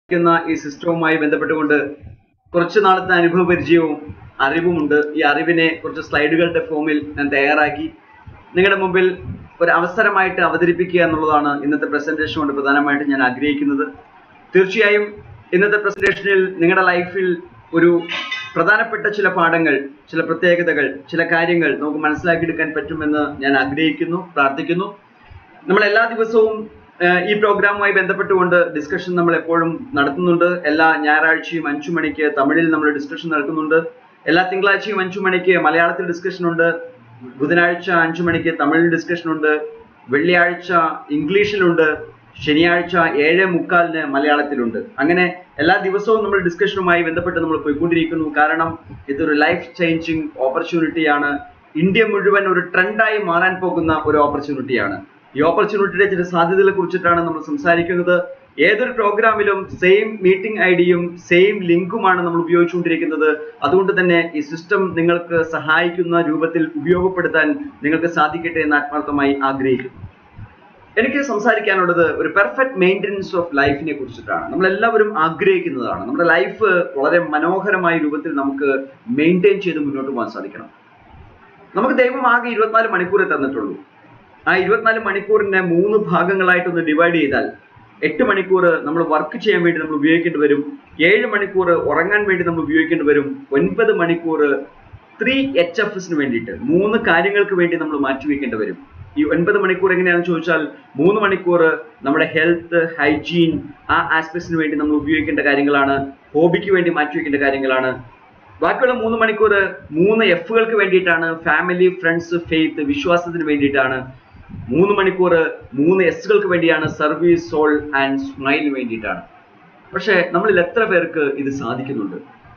ക്കുന്ന ഈ സിസ്റ്റവുമായി ബന്ധപ്പെട്ടുകൊണ്ട് കുറച്ച് നാളത്തെ അനുഭവ പരിചയവും അറിവുമുണ്ട് ഈ അറിവിനെ കുറച്ച് സ്ലൈഡുകളുടെ ഫോമിൽ ഞാൻ തയ്യാറാക്കി നിങ്ങളുടെ മുമ്പിൽ ഒരു അവസരമായിട്ട് അവതരിപ്പിക്കുക എന്നുള്ളതാണ് ഇന്നത്തെ പ്രസന്റേഷൻ കൊണ്ട് പ്രധാനമായിട്ട് ഞാൻ ആഗ്രഹിക്കുന്നത് തീർച്ചയായും ഇന്നത്തെ പ്രസന്റേഷനിൽ നിങ്ങളുടെ ലൈഫിൽ ഒരു പ്രധാനപ്പെട്ട ചില പാഠങ്ങൾ ചില പ്രത്യേകതകൾ ചില കാര്യങ്ങൾ നമുക്ക് മനസ്സിലാക്കിയെടുക്കാൻ പറ്റുമെന്ന് ഞാൻ ആഗ്രഹിക്കുന്നു പ്രാർത്ഥിക്കുന്നു നമ്മൾ എല്ലാ ദിവസവും ഏഹ്, ഈ പ്രോഗ്രാമുമായി ബന്ധപ്പെട്ടുകൊണ്ട് ഡിസ്കഷൻ നമ്മൾ എപ്പോഴും നടത്തുന്നുണ്ട് എല്ലാ ഞായറാഴ്ചയും അഞ്ചു മണിക്ക് തമിഴിൽ നമ്മൾ ഡിസ്കഷൻ നടക്കുന്നുണ്ട് എല്ലാ തിങ്കളാഴ്ചയും അഞ്ചു മണിക്ക് മലയാളത്തിൽ ഡിസ്കഷൻ ഉണ്ട് ബുധനാഴ്ച അഞ്ചു മണിക്ക് തമിഴിൽ ഡിസ്കഷൻ ഉണ്ട് വെള്ളിയാഴ്ച ഇംഗ്ലീഷിലുണ്ട് ശനിയാഴ്ച ഏഴ് മുക്കാലിന് മലയാളത്തിലുണ്ട് അങ്ങനെ എല്ലാ ദിവസവും നമ്മൾ ഡിസ്കഷനുമായി ബന്ധപ്പെട്ട് നമ്മൾ പോയിക്കൊണ്ടിരിക്കുന്നു കാരണം ഇതൊരു ലൈഫ് ചേഞ്ചിങ് ഓപ്പർച്യൂണിറ്റിയാണ് ഇന്ത്യ മുഴുവൻ ഒരു ട്രെൻഡായി മാറാൻ പോകുന്ന ഒരു ഓപ്പർച്യൂണിറ്റിയാണ് ഈ ഓപ്പർച്യൂണിറ്റിയുടെ ചില സാധ്യതകളെ കുറിച്ചിട്ടാണ് നമ്മൾ സംസാരിക്കുന്നത് ഏതൊരു പ്രോഗ്രാമിലും സെയിം മീറ്റിംഗ് ഐ ഡിയും സെയിം ലിങ്കുമാണ് നമ്മൾ ഉപയോഗിച്ചുകൊണ്ടിരിക്കുന്നത് അതുകൊണ്ട് തന്നെ ഈ സിസ്റ്റം നിങ്ങൾക്ക് സഹായിക്കുന്ന രൂപത്തിൽ ഉപയോഗപ്പെടുത്താൻ നിങ്ങൾക്ക് സാധിക്കട്ടെ എന്ന് ആത്മാർത്ഥമായി ആഗ്രഹിക്കുന്നു എനിക്ക് സംസാരിക്കാനുള്ളത് ഒരു പെർഫെക്റ്റ് മെയിൻ്റനൻസ് ഓഫ് ലൈഫിനെ കുറിച്ചിട്ടാണ് നമ്മൾ എല്ലാവരും ആഗ്രഹിക്കുന്നതാണ് നമ്മുടെ ലൈഫ് വളരെ മനോഹരമായ രൂപത്തിൽ നമുക്ക് മെയിൻറ്റെയിൻ ചെയ്ത് മുന്നോട്ട് പോകാൻ സാധിക്കണം നമുക്ക് ദൈവം ആകെ ഇരുപത്തിനാല് മണിക്കൂറേ തന്നിട്ടുള്ളൂ ആ ഇരുപത്തിനാല് മണിക്കൂറിനെ മൂന്ന് ഭാഗങ്ങളായിട്ടൊന്ന് ഡിവൈഡ് ചെയ്താൽ എട്ട് മണിക്കൂർ നമ്മൾ വർക്ക് ചെയ്യാൻ വേണ്ടി നമ്മൾ ഉപയോഗിക്കേണ്ടി വരും ഏഴ് മണിക്കൂർ ഉറങ്ങാൻ വേണ്ടി നമ്മൾ ഉപയോഗിക്കേണ്ടി വരും ഒൻപത് മണിക്കൂർ ത്രീ എച്ച് എഫ് എസിന് വേണ്ടിയിട്ട് മൂന്ന് കാര്യങ്ങൾക്ക് വേണ്ടി നമ്മൾ മാറ്റിവെക്കേണ്ടി വരും ഈ ഒൻപത് മണിക്കൂർ എങ്ങനെയാണെന്ന് ചോദിച്ചാൽ മൂന്ന് മണിക്കൂർ നമ്മുടെ ഹെൽത്ത് ഹൈജീൻ ആ ആസ്പെക്ട്സിന് വേണ്ടി നമ്മൾ ഉപയോഗിക്കേണ്ട കാര്യങ്ങളാണ് ഹോബിക്ക് വേണ്ടി മാറ്റിവെക്കേണ്ട കാര്യങ്ങളാണ് ബാക്കിയുള്ള മൂന്ന് മണിക്കൂർ മൂന്ന് എഫുകൾക്ക് വേണ്ടിയിട്ടാണ് ഫാമിലി ഫ്രണ്ട്സ് ഫെയ്ത്ത് വിശ്വാസത്തിന് വേണ്ടിയിട്ടാണ് മൂന്ന് മണിക്കൂർ മൂന്ന് എസ്സുകൾക്ക് വേണ്ടിയാണ് സർവീസ് സോൾ ആൻഡ് സ്മൈലിന് വേണ്ടിയിട്ടാണ് പക്ഷേ നമ്മളിൽ എത്ര പേർക്ക് ഇത് സാധിക്കുന്നുണ്ട്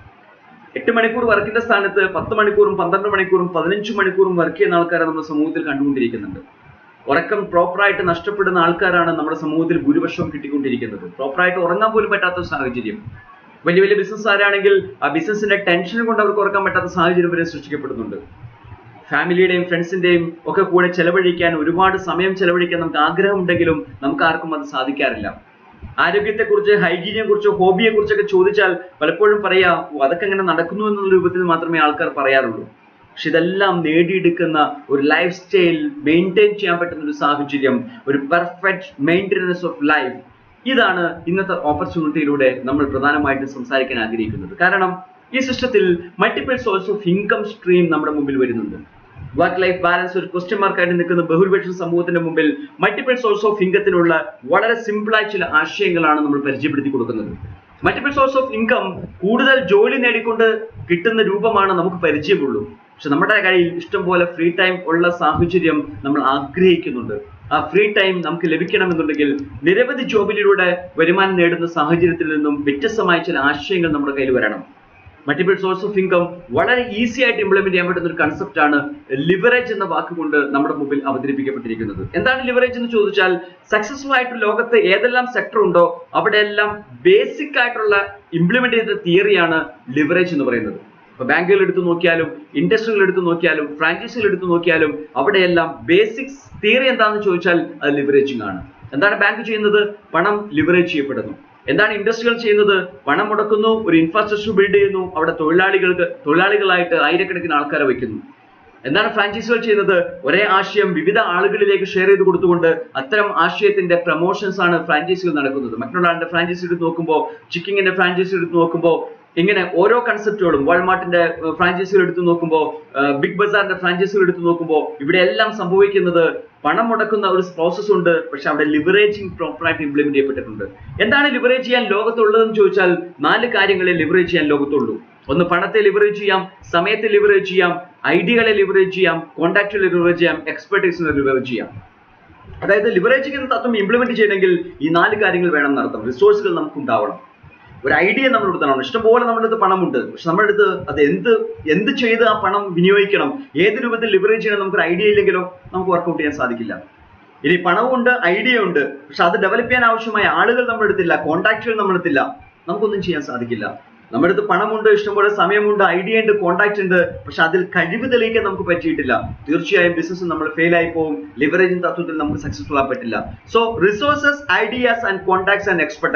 എട്ട് മണിക്കൂർ വർക്കിന്റെ സ്ഥാനത്ത് പത്ത് മണിക്കൂറും പന്ത്രണ്ട് മണിക്കൂറും പതിനഞ്ച് മണിക്കൂറും വർക്ക് ചെയ്യുന്ന ആൾക്കാരെ നമ്മുടെ സമൂഹത്തിൽ കണ്ടുകൊണ്ടിരിക്കുന്നുണ്ട് ഉറക്കം പ്രോപ്പറായിട്ട് നഷ്ടപ്പെടുന്ന ആൾക്കാരാണ് നമ്മുടെ സമൂഹത്തിൽ ഭൂരിപക്ഷവും കിട്ടിക്കൊണ്ടിരിക്കുന്നത് പ്രോപ്പറായിട്ട് ഉറങ്ങാൻ പോലും പറ്റാത്ത ഒരു സാഹചര്യം വലിയ വലിയ ബിസിനസ്സുകാരാണെങ്കിൽ ആ ബിസിനസിന്റെ ടെൻഷൻ കൊണ്ട് അവർക്ക് ഉറക്കാൻ പറ്റാത്ത സാഹചര്യം വരെ സൃഷ്ടിക്കപ്പെടുന്നുണ്ട് ഫാമിലിയുടെയും ഫ്രണ്ട്സിന്റെയും ഒക്കെ കൂടെ ചെലവഴിക്കാൻ ഒരുപാട് സമയം ചെലവഴിക്കാൻ നമുക്ക് ആഗ്രഹമുണ്ടെങ്കിലും നമുക്ക് ആർക്കും അത് സാധിക്കാറില്ല ആരോഗ്യത്തെക്കുറിച്ച് ഹൈജീനിയെ കുറിച്ച് ഹോബിയെ കുറിച്ചൊക്കെ ചോദിച്ചാൽ പലപ്പോഴും പറയാ "ഓ, അതൊക്കെ എങ്ങനെ നടക്കുന്നു എന്നുള്ള രൂപത്തിൽ മാത്രമേ ആൾക്കാർ പറയാറുള്ളൂ പക്ഷെ ഇതെല്ലാം നേടിയെടുക്കുന്ന ഒരു ലൈഫ് സ്റ്റൈൽ മെയിൻറ്റെയിൻ ചെയ്യാൻ പറ്റുന്ന ഒരു സാഹചര്യം ഒരു പെർഫെക്റ്റ് മെയിൻ്റനൻസ് ഓഫ് ലൈഫ് ഇതാണ് ഇന്നത്തെ ഓപ്പർച്യൂണിറ്റിയിലൂടെ നമ്മൾ പ്രധാനമായിട്ടും സംസാരിക്കാൻ ആഗ്രഹിക്കുന്നത് കാരണം ഈ സിസ്റ്റത്തിൽ multiple source of income stream നമ്മുടെ മുമ്പിൽ വരുന്നുണ്ട് വർക്ക് ലൈഫ് ബാലൻസ് ഒരു ക്വസ്റ്റ്യൻ മാർക്കായിട്ട് നിൽക്കുന്ന ബഹുഭൂരിപക്ഷ സമൂഹത്തിന്റെ മുമ്പിൽ മൾട്ടിപ്പിൾ സോഴ്സ് ഓഫ് ഇൻകത്തിനുള്ള വളരെ സിമ്പിളായ ചില ആശയങ്ങളാണ് നമ്മൾ പരിചയപ്പെടുത്തി കൊടുക്കുന്നത് മൾട്ടിപ്പിൾ സോഴ്സ് ഓഫ് ഇൻകം കൂടുതൽ ജോലി നേടിക്കൊണ്ട് കിട്ടുന്ന രൂപമാണ് നമുക്ക് പരിചയമുള്ളൂ പക്ഷെ നമ്മുടെ കയ്യിൽ ഇഷ്ടംപോലെ ഫ്രീ ടൈം ഉള്ള സാഹചര്യം നമ്മൾ ആഗ്രഹിക്കുന്നുണ്ട് ആ ഫ്രീ ടൈം നമുക്ക് ലഭിക്കണമെന്നുണ്ടെങ്കിൽ നിരവധി ജോബിലൂടെ വരുമാനം നേടുന്ന സാഹചര്യത്തിൽ നിന്നും വ്യത്യസ്തമായ ചില ആശയങ്ങൾ നമ്മുടെ കയ്യിൽ വരണം മൾട്ടിപ്പിൾ സോഴ്സ് ഓഫ് ഇൻകം വളരെ ഈസി ആയിട്ട് ഇംപ്ലിമെന്റ് ചെയ്യാൻ പറ്റുന്ന ഒരു കൺസെപ്റ്റ് ആണ് ലിവറേജ് എന്ന വാക്കുകൊണ്ട് നമ്മുടെ മുമ്പിൽ അവതരിപ്പിക്കപ്പെട്ടിരിക്കുന്നത് എന്താണ് ലിവറേജ് എന്ന് ചോദിച്ചാൽ സക്സസ്ഫുൾ ആയിട്ട് ലോകത്ത് ഏതെല്ലാം സെക്ടർ ഉണ്ടോ അവിടെയെല്ലാം ബേസിക് ആയിട്ടുള്ള ഇംപ്ലിമെന്റ് ചെയ്ത തിയറിയാണ് ലിവറേജ് എന്ന് പറയുന്നത് ഇപ്പൊ ബാങ്കുകൾ എടുത്തു നോക്കിയാലും ഇൻഡസ്ട്രികൾ എടുത്തു നോക്കിയാലും ഫ്രാഞ്ചൈസികൾ എടുത്തു നോക്കിയാലും അവിടെയെല്ലാം ബേസിക്സ് തിയറി എന്താണെന്ന് ചോദിച്ചാൽ അത് ലിവറേജിംഗ് ആണ് എന്താണ് ബാങ്ക് ചെയ്യുന്നത് പണം ലിവറേജ് ചെയ്യപ്പെടുന്നു എന്താണ് ഇൻഡസ്ട്രികൾ ചെയ്യുന്നത് പണം മുടക്കുന്നു ഒരു ഇൻഫ്രാസ്ട്രക്ചർ ബിൽഡ് ചെയ്യുന്നു അവിടെ തൊഴിലാളികൾക്ക് തൊഴിലാളികളായിട്ട് ആയിരക്കണക്കിന് ആൾക്കാരെ വയ്ക്കുന്നു എന്താണ് ഫ്രാഞ്ചൈസികൾ ചെയ്യുന്നത് ഒരേ ആശയം വിവിധ ആളുകളിലേക്ക് ഷെയർ ചെയ്ത് കൊടുത്തുകൊണ്ട് അത്തരം ആശയത്തിന്റെ പ്രൊമോഷൻസ് ആണ് ഫ്രാഞ്ചൈസികൾ നടക്കുന്നത് മറ്റൊരാളുടെ ഫ്രാഞ്ചൈസി എടുത്ത് നോക്കുമ്പോൾ ചിക്കിങ്ങിന്റെ ഫ്രാഞ്ചൈസി എടുത്ത് നോക്കുമ്പോൾ ഇങ്ങനെ ഓരോ കൺസെപ്റ്റുകളും വാൾമാർട്ടിന്റെ ഫ്രാഞ്ചൈസികൾ എടുത്ത് നോക്കുമ്പോൾ ബിഗ് ബസാറിന്റെ ഫ്രാഞ്ചൈസികൾ എടുത്ത് നോക്കുമ്പോൾ ഇവിടെ എല്ലാം സംഭവിക്കുന്നത് പണം മുടക്കുന്ന ഒരു പ്രോസസ് ഉണ്ട് പക്ഷെ അവിടെ ലിവറേജിംഗ് പ്രോപ്പറായിട്ട് ഇംപ്ലിമെന്റ് ചെയ്യപ്പെട്ടിട്ടുണ്ട് എന്താണ് ലിവറേജ് ചെയ്യാൻ ലോകത്തുള്ളതെന്ന് ചോദിച്ചാൽ നാല് കാര്യങ്ങളെ ലിവറേജ് ചെയ്യാൻ ലോകത്തുള്ളൂ ഒന്ന് പണത്തെ ലിവറേജ് ചെയ്യാം സമയത്തെ ലിവറേജ് ചെയ്യാം ഐഡിയകളെ ലിവറേജ് ചെയ്യാം കോൺടാക്റ്റുകളെ ലിവറേജ് ചെയ്യാം എക്സ്പെർട്ടൈസിനെ ലിവറേജ് ചെയ്യാം അതായത് ലിവറേജിംഗ് എന്ന തത്വം ഇംപ്ലിമെന്റ് ചെയ്യണമെങ്കിൽ ഈ നാല് കാര്യങ്ങൾ വേണം നടത്തം റിസോഴ്സുകൾ നമുക്ക് ഉണ്ടാവണം ഒരു ഐഡിയ നമ്മുടെ അടുത്ത് തരണം ഇഷ്ടംപോലെ നമ്മുടെ അടുത്ത് പണമുണ്ട് പക്ഷെ നമ്മുടെ അടുത്ത് അത് എന്ത് എന്ത് ചെയ്ത് ആ പണം വിനിയോഗിക്കണം ഏത് രൂപത്തിൽ ലിവറേജ് ചെയ്യണം നമുക്കൊരു ഐഡിയ ഇല്ലെങ്കിലോ നമുക്ക് വർക്കൗട്ട് ചെയ്യാൻ സാധിക്കില്ല ഇനി പണമുണ്ട് ഐഡിയ ഉണ്ട് പക്ഷെ അത് ഡെവലപ്പ് ചെയ്യാൻ ആവശ്യമായ ആളുകൾ നമ്മുടെ അടുത്തില്ല കോൺടാക്റ്റുകൾ നമ്മുടെ അടുത്തില്ല നമുക്കൊന്നും ചെയ്യാൻ സാധിക്കില്ല നമ്മുടെ അടുത്ത് പണമുണ്ട് ഇഷ്ടംപോലെ സമയമുണ്ട് ഐഡിയ ഉണ്ട് കോൺടാക്ട് ഉണ്ട് പക്ഷെ അതിൽ കഴിവ് തെളിയിക്കാൻ നമുക്ക് പറ്റിയിട്ടില്ല തീർച്ചയായും ബിസിനസ് നമ്മൾ ഫെയിൽ ആയി പോകും ലിവറേജിംഗ് തത്വത്തിൽ നമുക്ക് സക്സസ്ഫുൾ ആകാൻ പറ്റില്ല so resources ideas and contacts and expertise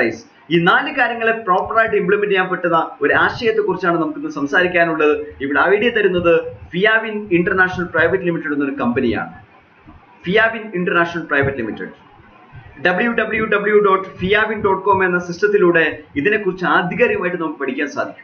ഈ നാല് കാര്യങ്ങളെ പ്രോപ്പറായിട്ട് ഇംപ്ലിമെന്റ് ചെയ്യാൻ പറ്റുന്ന ഒരു ആശയത്തെ കുറിച്ചാണ് നമുക്ക് ഇന്ന് സംസാരിക്കാനുള്ളത് ഇവിടെ ഐഡിയ തരുന്നത് ഫിയാവിൻ ഇന്റർനാഷണൽ പ്രൈവറ്റ് ലിമിറ്റഡ് എന്നൊരു കമ്പനിയാണ് Fiavin international private limited W W W dot Fiavin dot com എന്ന സിസ്റ്റത്തിലൂടെ ഇതിനെക്കുറിച്ച് ആധികാരികമായിട്ട് നമുക്ക് പഠിക്കാൻ സാധിക്കും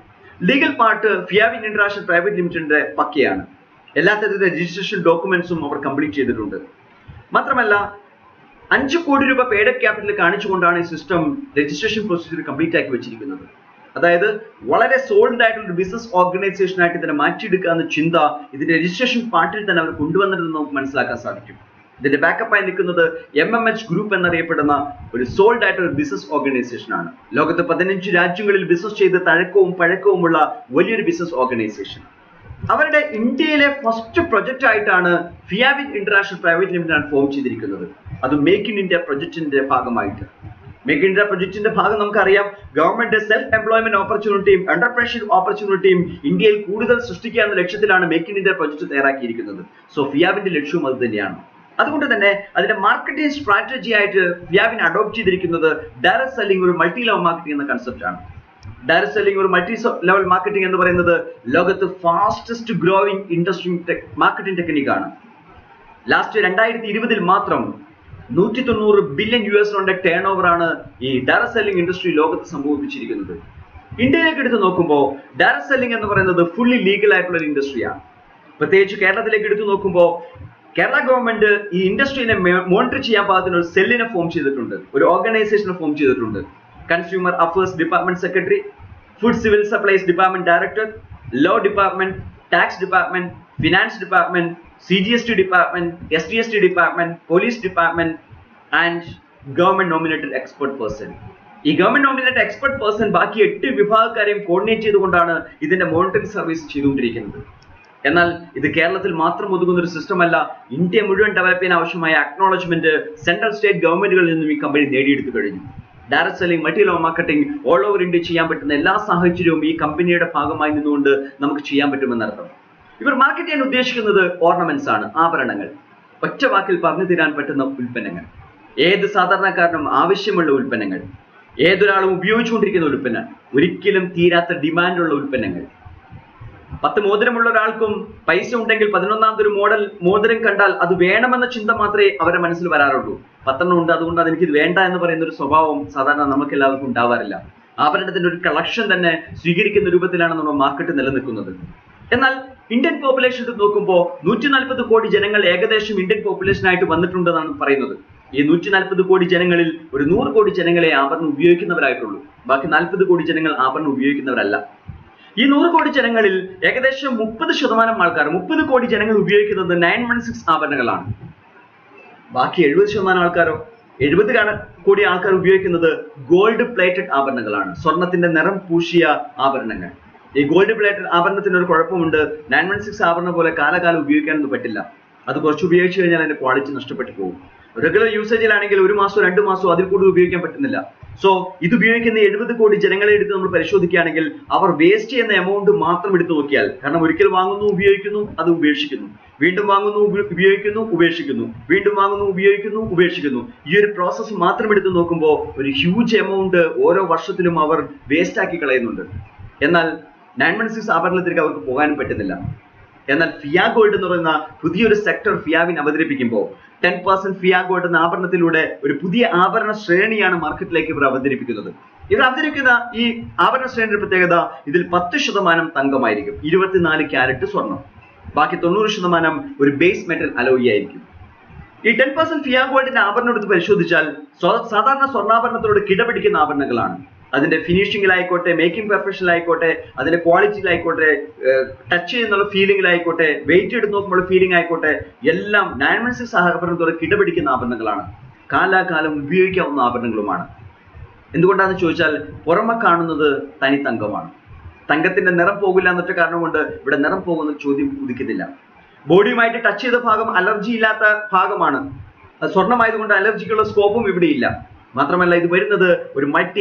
legal part Fiavin international private ലിമിറ്റഡിന്റെ പക്കയാണ് എല്ലാ തരത്തിലുള്ള രജിസ്ട്രേഷൻ ഡോക്യുമെന്റ്സും അവർ കംപ്ലീറ്റ് ചെയ്തിട്ടുണ്ട് മാത്രമല്ല അഞ്ച് കോടി രൂപ പേഡ് ക്യാപിറ്റൽ കാണിച്ചുകൊണ്ടാണ് ഈ സിസ്റ്റം രജിസ്ട്രേഷൻ പ്രൊസീജിയർ കംപ്ലീറ്റ് ആക്കി വെച്ചിരിക്കുന്നത് അതായത് വളരെ സോൾഡ് ആയിട്ടുള്ള ഒരു ബിസിനസ് ഓർഗനൈസേഷൻ ആയിട്ട് ഇതിനെ മാറ്റിയെടുക്കുക എന്ന ചിന്ത ഇതിന്റെ രജിസ്ട്രേഷൻ പാർട്ടിൽ തന്നെ അവർ കൊണ്ടുവന്നിരുന്നത് നമുക്ക് മനസ്സിലാക്കാൻ സാധിക്കും ഇതിന്റെ ബാക്കപ്പായി നിൽക്കുന്നത് എം എം എച്ച് ഗ്രൂപ്പ് എന്നറിയപ്പെടുന്ന ഒരു സോൾഡ് ആയിട്ടുള്ള ഒരു ബിസിനസ് ഓർഗനൈസേഷൻ ആണ് ലോകത്ത് പതിനഞ്ച് രാജ്യങ്ങളിൽ ബിസിനസ് ചെയ്ത് തഴക്കവും പഴക്കവുമുള്ള വലിയൊരു ബിസിനസ് ഓർഗനൈസേഷൻ അവരുടെ ഇന്ത്യയിലെ ഫസ്റ്റ് പ്രൊജക്റ്റ് ആയിട്ടാണ് Fiavin international private limited form ചെയ്തിരിക്കുന്നത് അത് മേക്ക് ഇൻ ഇന്ത്യ പ്രൊജക്ടിന്റെ ഭാഗമായിട്ട് മേക്ക് ഇൻ ഇന്ത്യ പ്രൊജക്ടിന്റെ ഭാഗം നമുക്കറിയാം ഗവൺമെന്റ് സെൽഫ് എംപ്ലോയ്മെന്റ് ഓപ്പർച്യൂണിറ്റിയും എന്റർപ്രൈഷിപ്പ് ഓപ്പർച്യൂണിറ്റിയും ഇന്ത്യയിൽ കൂടുതൽ സൃഷ്ടിക്കുക എന്ന ലക്ഷ്യത്തിലാണ് മേക്ക് ഇൻ ഇന്ത്യ പ്രൊജക്ട് തയ്യാറാക്കിയിരിക്കുന്നത് സോ ഫിയാവിന്റെ ലക്ഷ്യവും അത് തന്നെയാണ് അതുകൊണ്ട് തന്നെ അതിന്റെ മാർക്കറ്റിംഗ് സ്ട്രാറ്റജി ആയിട്ട് ഫിയാവിൻ അഡോപ്റ്റ് ചെയ്തിരിക്കുന്നത് ഡയറക്ട് സെല്ലിംഗ് ഒരു മൾട്ടി ലെവൽ മാർക്കറ്റിംഗ് എന്ന കൺസെപ്റ്റ് ആണ് ഡയറക്ട് സെല്ലിംഗ് ഒരു മൾട്ടി ലെവൽ മാർക്കറ്റിംഗ് എന്ന് പറയുന്നത് ലോകത്ത് ഫാസ്റ്റസ്റ്റ് ഗ്രോയിങ് ഇൻഡസ്ട്രി മാർക്കറ്റിംഗ് ടെക്നിക്കാണ് ലാസ്റ്റ് രണ്ടായിരത്തി ഇരുപതിൽ മാത്രം നൂറ്റി തൊണ്ണൂറ് ബില്യൺ യു എസ് ഡോളറിന്റെ ടേൺ ഓവർ ആണ് ഈ ഡയറക്ട് സെല്ലിംഗ് ഇൻഡസ്ട്രി ലോകത്ത് സംഭവിച്ചിരിക്കുന്നത് ഇന്ത്യയിലേക്ക് എടുത്ത് നോക്കുമ്പോൾ ഡയറക്ട് സെല്ലിംഗ് എന്ന് പറയുന്നത് ഫുള്ളി ലീഗൽ ആയിട്ടുള്ള ഒരു ഇൻഡസ്ട്രിയാണ് പ്രത്യേകിച്ച് കേരളത്തിലേക്ക് എടുത്തു നോക്കുമ്പോൾ കേരള ഗവൺമെന്റ് ഈ ഇൻഡസ്ട്രീനെ മോണിറ്റർ ചെയ്യാൻ പാകത്തിന് ഒരു സെല്ലിനെ ഫോം ചെയ്തിട്ടുണ്ട് ഒരു ഓർഗനൈസേഷനെ ഫോം ചെയ്തിട്ടുണ്ട് consumer affairs department secretary food civil supplies department director law department tax department finance department C G S T department S T S T department police department and government nominated expert person ഈ government nominated expert person ബാക്കി എട്ട് വിഭാഗക്കാരെയും coordinate ചെയ്തുകൊണ്ടാണ് ഇതിന്റെ monitoring service ചെയ്തുകൊണ്ടിരിക്കുന്നത് എന്നാൽ ഇത് കേരളത്തിൽ മാത്രം ഒതുങ്ങുന്ന ഒരു സിസ്റ്റം അല്ല ഇന്ത്യ മുഴുവൻ ഡെവലപ്പ് ചെയ്യാൻ ആവശ്യമായ അക്നോളജ്മെന്റ് സെൻട്രൽ സ്റ്റേറ്റ് ഗവൺമെന്റുകളിൽ നിന്നും ഈ കമ്പനി നേടിയെടുത്തു കഴിഞ്ഞു direct selling multi level marketing all over India ചെയ്യാൻ പറ്റുന്ന എല്ലാ സാഹചര്യവും ഈ കമ്പനിയുടെ ഭാഗമായി നിന്നുകൊണ്ട് നമുക്ക് ചെയ്യാൻ പറ്റുമെന്നർത്ഥം ഇവർ മാർക്കറ്റ് ചെയ്യാൻ ഉദ്ദേശിക്കുന്നത് ഓർണമെന്റ്സ് ആണ് ആഭരണങ്ങൾ ഒറ്റ വാക്കിൽ പറഞ്ഞു തീരാൻ പറ്റുന്ന ഉൽപ്പന്നങ്ങൾ ഏത് സാധാരണക്കാരനും ആവശ്യമുള്ള ഉൽപ്പന്നങ്ങൾ ഏതൊരാളും ഉപയോഗിച്ചുകൊണ്ടിരിക്കുന്ന ഉൽപ്പന്നം ഒരിക്കലും തീരാത്ത ഡിമാൻഡുള്ള ഉൽപ്പന്നങ്ങൾ പത്ത് മോതിരമുള്ള ഒരാൾക്കും പൈസ ഉണ്ടെങ്കിൽ പതിനൊന്നാമത്തെ ഒരു മോഡൽ മോതിരം കണ്ടാൽ അത് വേണമെന്ന ചിന്ത മാത്രമേ അവരുടെ മനസ്സിൽ വരാറുള്ളൂ പത്തെണ്ണം ഉണ്ട് അതുകൊണ്ട് അത് എനിക്കിത് വേണ്ട എന്ന് പറയുന്ന ഒരു സ്വഭാവം സാധാരണ നമുക്ക് എല്ലാവർക്കും ഉണ്ടാവാറില്ല ആഭരണത്തിന്റെ ഒരു കളക്ഷൻ തന്നെ സ്വീകരിക്കുന്ന രൂപത്തിലാണ് നമ്മുടെ മാർക്കറ്റ് നിലനിൽക്കുന്നത് എന്നാൽ ഇന്ത്യൻ പോപ്പുലേഷൻ എടുത്ത് നോക്കുമ്പോൾ നൂറ്റി നാൽപ്പത് കോടി ജനങ്ങൾ ഏകദേശം ഇന്ത്യൻ പോപ്പുലേഷൻ ആയിട്ട് വന്നിട്ടുണ്ടെന്നാണ് പറയുന്നത് ഈ നൂറ്റി നാൽപ്പത് കോടി ജനങ്ങളിൽ ഒരു നൂറ് കോടി ജനങ്ങളെ ആഭരണം ഉപയോഗിക്കുന്നവരായിട്ടുള്ളൂ ബാക്കി നാൽപ്പത് കോടി ജനങ്ങൾ ആഭരണം ഉപയോഗിക്കുന്നവരല്ല ഈ നൂറ് കോടി ജനങ്ങളിൽ ഏകദേശം മുപ്പത് ശതമാനം ആൾക്കാർ മുപ്പത് കോടി ജനങ്ങൾ ഉപയോഗിക്കുന്നത് നയൻ വൺ സിക്സ് ആഭരണങ്ങളാണ് ബാക്കി എഴുപത് ശതമാനം ആൾക്കാരോ എഴുപത് കോടി ആൾക്കാർ ഉപയോഗിക്കുന്നത് ഗോൾഡ് പ്ലേറ്റഡ് ആഭരണങ്ങളാണ് സ്വർണത്തിന്റെ നിറം പൂശിയ ആഭരണങ്ങൾ ഈ ഗോൾഡ് പ്ലേറ്റഡ് ആഭരണത്തിന് ഒരു കുഴപ്പമുണ്ട് നയൻ വൺ സിക്സ് ആഭരണം പോലെ കാലകാലം ഉപയോഗിക്കാനൊന്നും പറ്റില്ല അത് കുറച്ച് ഉപയോഗിച്ച് കഴിഞ്ഞാൽ അതിന്റെ ക്വാളിറ്റി നഷ്ടപ്പെട്ടു പോകും റെഗുലർ യൂസേജിലാണെങ്കിൽ ഒരു മാസമോ രണ്ട് മാസമോ അതിൽ കൂടുതൽ ഉപയോഗിക്കാൻ പറ്റുന്നില്ല സോ ഇത് ഉപയോഗിക്കുന്ന എഴുപത് കോടി ജനങ്ങളെ എടുത്ത് നമ്മൾ പരിശോധിക്കുകയാണെങ്കിൽ അവർ വേസ്റ്റ് ചെയ്യുന്ന എമൗണ്ട് മാത്രം എടുത്തു നോക്കിയാൽ കാരണം ഒരിക്കൽ വാങ്ങുന്നു ഉപയോഗിക്കുന്നു അത് ഉപേക്ഷിക്കുന്നു വീണ്ടും വാങ്ങുന്നു ഉപ- ഉപയോഗിക്കുന്നു ഉപേക്ഷിക്കുന്നു വീണ്ടും വാങ്ങുന്നു ഉപയോഗിക്കുന്നു ഉപേക്ഷിക്കുന്നു ഈ ഒരു പ്രോസസ്സ് മാത്രം എടുത്ത് നോക്കുമ്പോൾ ഒരു ഹ്യൂജ് എമൗണ്ട് ഓരോ വർഷത്തിലും അവർ വേസ്റ്റ് ആക്കി കളയുന്നുണ്ട് എന്നാൽ നയൻ വൺ സിക്സ് ആഭരണത്തിലേക്ക് അവർക്ക് പോകാനും പറ്റുന്നില്ല എന്നാൽ ഫിയാ ഗോൾഡ് എന്ന് പറയുന്ന പുതിയൊരു സെക്ടർ ഫിയാവിൻ അവതരിപ്പിക്കുമ്പോൾ ടെൻ പെർസെന്റ് ഫിയാ ഗോൾഡ് എന്ന ആഭരണത്തിലൂടെ ഒരു പുതിയ ആഭരണ ശ്രേണിയാണ് മാർക്കറ്റിലേക്ക് ഇവർ അവതരിപ്പിക്കുന്നത് ഇവർ അവതരിക്കുന്ന ഈ ആഭരണ ശ്രേണിയുടെ പ്രത്യേകത ഇതിൽ പത്ത് ശതമാനം തങ്കമായിരിക്കും ഇരുപത്തിനാല് ക്യാരറ്റ് സ്വർണം ബാക്കി തൊണ്ണൂറ് ശതമാനം ഒരു ബേസ് മെറ്റൽ അലോയി ആയിരിക്കും ഈ ടെൻ പെർസെന്റ് ഫിയാ ഗോൾഡിന്റെ ആഭരണം എടുത്ത് പരിശോധിച്ചാൽ സ്വ- സാധാരണ സ്വർണ്ണാഭരണത്തോട് കിടപിടിക്കുന്ന ആഭരണങ്ങളാണ് അതിന്റെ ഫിനിഷിംഗിലായിക്കോട്ടെ മേക്കിംഗ് പെർഫെക്ഷനിലായിക്കോട്ടെ അതിന്റെ ക്വാളിറ്റിയിലായിക്കോട്ടെ ടച്ച് ചെയ്യുന്നുള്ള ഫീലിംഗിലായിക്കോട്ടെ വെയിറ്റ് എടുത്ത് നോക്കുമ്പോൾ ഫീലിംഗ് ആയിക്കോട്ടെ എല്ലാം നയൻ വൺ സിക്സ് ആഭരണത്തോട് കിടപിടിക്കുന്ന ആഭരണങ്ങളാണ് കാലാകാലം ഉപയോഗിക്കാവുന്ന ആഭരണങ്ങളുമാണ് എന്തുകൊണ്ടാണെന്ന് ചോദിച്ചാൽ പുറമെ കാണുന്നത് തനി തങ്കമാണ് തങ്കത്തിന്റെ നിറം പോകില്ല എന്നൊറ്റ കാരണം കൊണ്ട് ഇവിടെ നിറം പോകുന്ന ചോദ്യം ഉദിക്കുന്നില്ല ബോഡിയുമായിട്ട് ടച്ച് ചെയ്ത ഭാഗം അലർജി ഇല്ലാത്ത ഭാഗമാണ് അത് സ്വർണ്ണമായതുകൊണ്ട് അലർജിക്കുള്ള സ്കോപ്പും ഇവിടെ ഇല്ല മാത്രമല്ല ഇത് വരുന്നത് ഒരു മൾട്ടി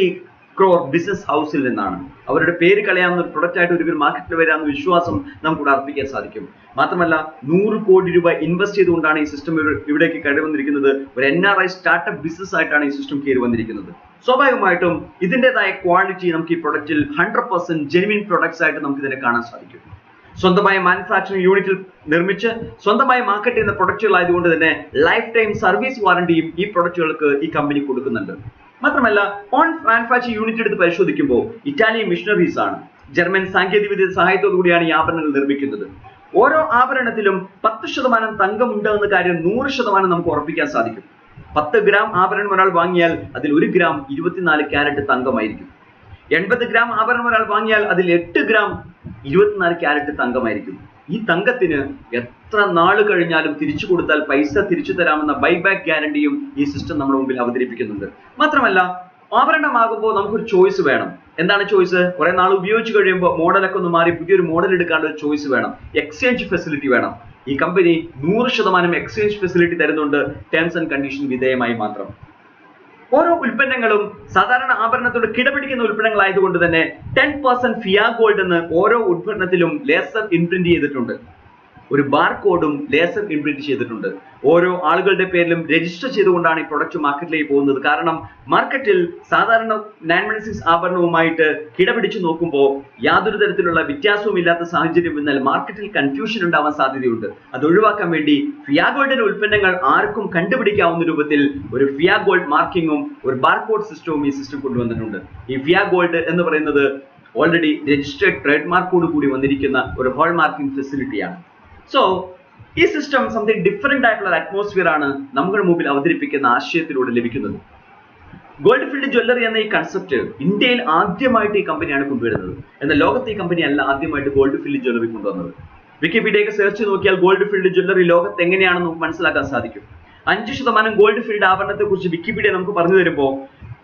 ക്രോർ ബിസിനസ് ഹൗസിൽ നിന്നാണ് അവരുടെ പേര് കളയാവുന്ന ഒരു പ്രൊഡക്റ്റ് ആയിട്ട് ഒരിക്കലും മാർക്കറ്റിൽ വരാമെന്ന വിശ്വാസം നമുക്കിവിടെ അർപ്പിക്കാൻ സാധിക്കും മാത്രമല്ല നൂറ് കോടി രൂപ ഇൻവെസ്റ്റ് ചെയ്തുകൊണ്ടാണ് ഈ സിസ്റ്റം ഇവിടേക്ക് കയറി വന്നിരിക്കുന്നത് ഒരു N R I startup business ആയിട്ടാണ് ഈ സിസ്റ്റം കയറി വന്നിരിക്കുന്നത് സ്വാഭാവികമായിട്ടും ഇതിൻ്റെതായ ക്വാളിറ്റി നമുക്ക് ഈ പ്രൊഡക്റ്റിൽ ഹൺഡ്രഡ് പെർസെന്റ് ജെനുവിൻ പ്രൊഡക്ട്സ് ആയിട്ട് നമുക്ക് ഇതിനെ കാണാൻ സാധിക്കും സ്വന്തമായ മാനുഫാക്ചറിംഗ് യൂണിറ്റിൽ നിർമ്മിച്ച് സ്വന്തമായി മാർക്കറ്റ് ചെയ്യുന്ന പ്രൊഡക്റ്റുകൾ ആയതുകൊണ്ട് തന്നെ ലൈഫ് ടൈം സർവീസ് വാറണ്ടിയും ഈ പ്രൊഡക്റ്റുകൾക്ക് ഈ കമ്പനി കൊടുക്കുന്നുണ്ട് മാത്രമല്ല ഓൺ മാനുഫാക്ചറിംഗ് യൂണിറ്റ് എടുത്ത് പരിശോധിക്കുമ്പോൾ ഇറ്റാലിയൻ മിഷണറീസ് ആണ് ജർമ്മൻ സാങ്കേതികവിദ്യ സഹായത്തോടു കൂടിയാണ് ഈ ആഭരണങ്ങൾ നിർമ്മിക്കുന്നത് ഓരോ ആഭരണത്തിലും പത്ത് ശതമാനം തങ്കമുണ്ട് എന്ന കാര്യം നൂറ് ശതമാനം നമുക്ക് ഉറപ്പിക്കാൻ സാധിക്കും പത്ത് ഗ്രാം ആഭരണം ഒരാൾ വാങ്ങിയാൽ അതിൽ ഒരു ഗ്രാം ഇരുപത്തിനാല് ക്യാരറ്റ് തങ്കമായിരിക്കും എൺപത് ഗ്രാം ആഭരണം ഒരാൾ വാങ്ങിയാൽ അതിൽ എട്ട് ഗ്രാം ഇരുപത്തിനാല് ക്യാരറ്റ് തങ്കമായിരിക്കും ഈ തങ്കത്തിന് എത്ര നാള് കഴിഞ്ഞാലും തിരിച്ചു കൊടുത്താൽ പൈസ തിരിച്ചു തരാമെന്ന ബൈബാക്ക് ഗ്യാരണ്ടിയും ഈ സിസ്റ്റം നമ്മുടെ മുമ്പിൽ അവതരിപ്പിക്കുന്നുണ്ട് മാത്രമല്ല ആഭരണമാകുമ്പോൾ നമുക്കൊരു ചോയ്സ് വേണം എന്താണ് ചോയ്സ് കുറെ നാൾ ഉപയോഗിച്ച് കഴിയുമ്പോൾ മോഡലൊക്കെ ഒന്ന് മാറി പുതിയൊരു മോഡൽ എടുക്കാനുള്ള ഒരു ചോയ്സ് വേണം എക്സ്ചേഞ്ച് ഫെസിലിറ്റി വേണം ഈ കമ്പനി നൂറ് ശതമാനം എക്സ്ചേഞ്ച് ഫെസിലിറ്റി തരുന്നുണ്ട് ടേംസ് ആൻഡ് കണ്ടീഷൻ വിധേയമായി മാത്രം ഓരോ ഉൽപ്പന്നങ്ങളും സാധാരണ ആഭരണത്തോട് കിടപിടിക്കുന്ന ഉൽപ്പന്നങ്ങളായതുകൊണ്ട് തന്നെ ടെൻ പെർസെന്റ് ഫിയാ ഗോൾഡ് എന്ന് ഓരോ ഉൽപ്പന്നത്തിലും ലേസർ ഇംപ്രിന്റ് ചെയ്തിട്ടുണ്ട് ഒരു ബാർ കോഡും ലേസർ ഇംപ്രിന്റ് ചെയ്തിട്ടുണ്ട് ഓരോ ആളുകളുടെ പേരിലും രജിസ്റ്റർ ചെയ്തുകൊണ്ടാണ് ഈ പ്രൊഡക്റ്റ് മാർക്കറ്റിലേക്ക് പോകുന്നത് കാരണം മാർക്കറ്റിൽ സാധാരണ നയൻ വൺ സിക്സ് ആഭരണവുമായിട്ട് കിടപിടിച്ച് നോക്കുമ്പോൾ യാതൊരു തരത്തിലുള്ള വ്യത്യാസവും ഇല്ലാത്ത സാഹചര്യം എന്നാൽ മാർക്കറ്റിൽ കൺഫ്യൂഷൻ ഉണ്ടാവാൻ സാധ്യതയുണ്ട് അത് ഒഴിവാക്കാൻ വേണ്ടി ഫിയാഗോൾഡിന്റെ ഉൽപ്പന്നങ്ങൾ ആർക്കും കണ്ടുപിടിക്കാവുന്ന രൂപത്തിൽ ഒരു ഫിയാഗോൾഡ് മാർക്കിങ്ങും ഒരു ബാർകോഡ് സിസ്റ്റവും ഈ സിസ്റ്റം കൊണ്ടുവന്നിട്ടുണ്ട് ഈ ഫിയാഗോൾഡ് എന്ന് പറയുന്നത് ഓൾറെഡി രജിസ്റ്റേർഡ് ട്രേഡ് മാർക്കോട് കൂടി വന്നിരിക്കുന്ന ഒരു ഹോൾ മാർക്കിംഗ് ഫെസിലിറ്റിയാണ് സോ ഈ സിസ്റ്റം സംതിങ് ഡിഫറെന്റ് ആയിട്ടുള്ള ഒരു അറ്റ്മോസ്ഫിയർ ആണ് നമ്മുടെ മുമ്പിൽ അവതരിപ്പിക്കുന്ന ആശയത്തിലൂടെ ലഭിക്കുന്നത് ഗോൾഡ് ഫീൽഡ് ജ്വല്ലറി എന്ന ഈ കൺസെപ്റ്റ് ഇന്ത്യയിൽ ആദ്യമായിട്ട് ഈ കമ്പനിയാണ് കൊണ്ടുവരുന്നത് എന്നാൽ ലോകത്ത് ഈ കമ്പനി അല്ല ആദ്യമായിട്ട് ഗോൾഡ് ഫീൽഡ് ജ്വല്ലറി കൊണ്ടുവന്നത് വിക്കിപീഡിയൊക്കെ സെർച്ച് നോക്കിയാൽ ഗോൾഡ് ഫീൽഡ് ജ്വല്ലറി ലോകത്ത് എങ്ങനെയാണെന്ന് നമുക്ക് മനസ്സിലാക്കാൻ സാധിക്കും അഞ്ച് ശതമാനം ഗോൾഡ് ഫീൽഡ് ആഭരണത്തെ കുറിച്ച് വിക്കിപീഡിയ നമുക്ക് പറഞ്ഞു തരുമ്പോൾ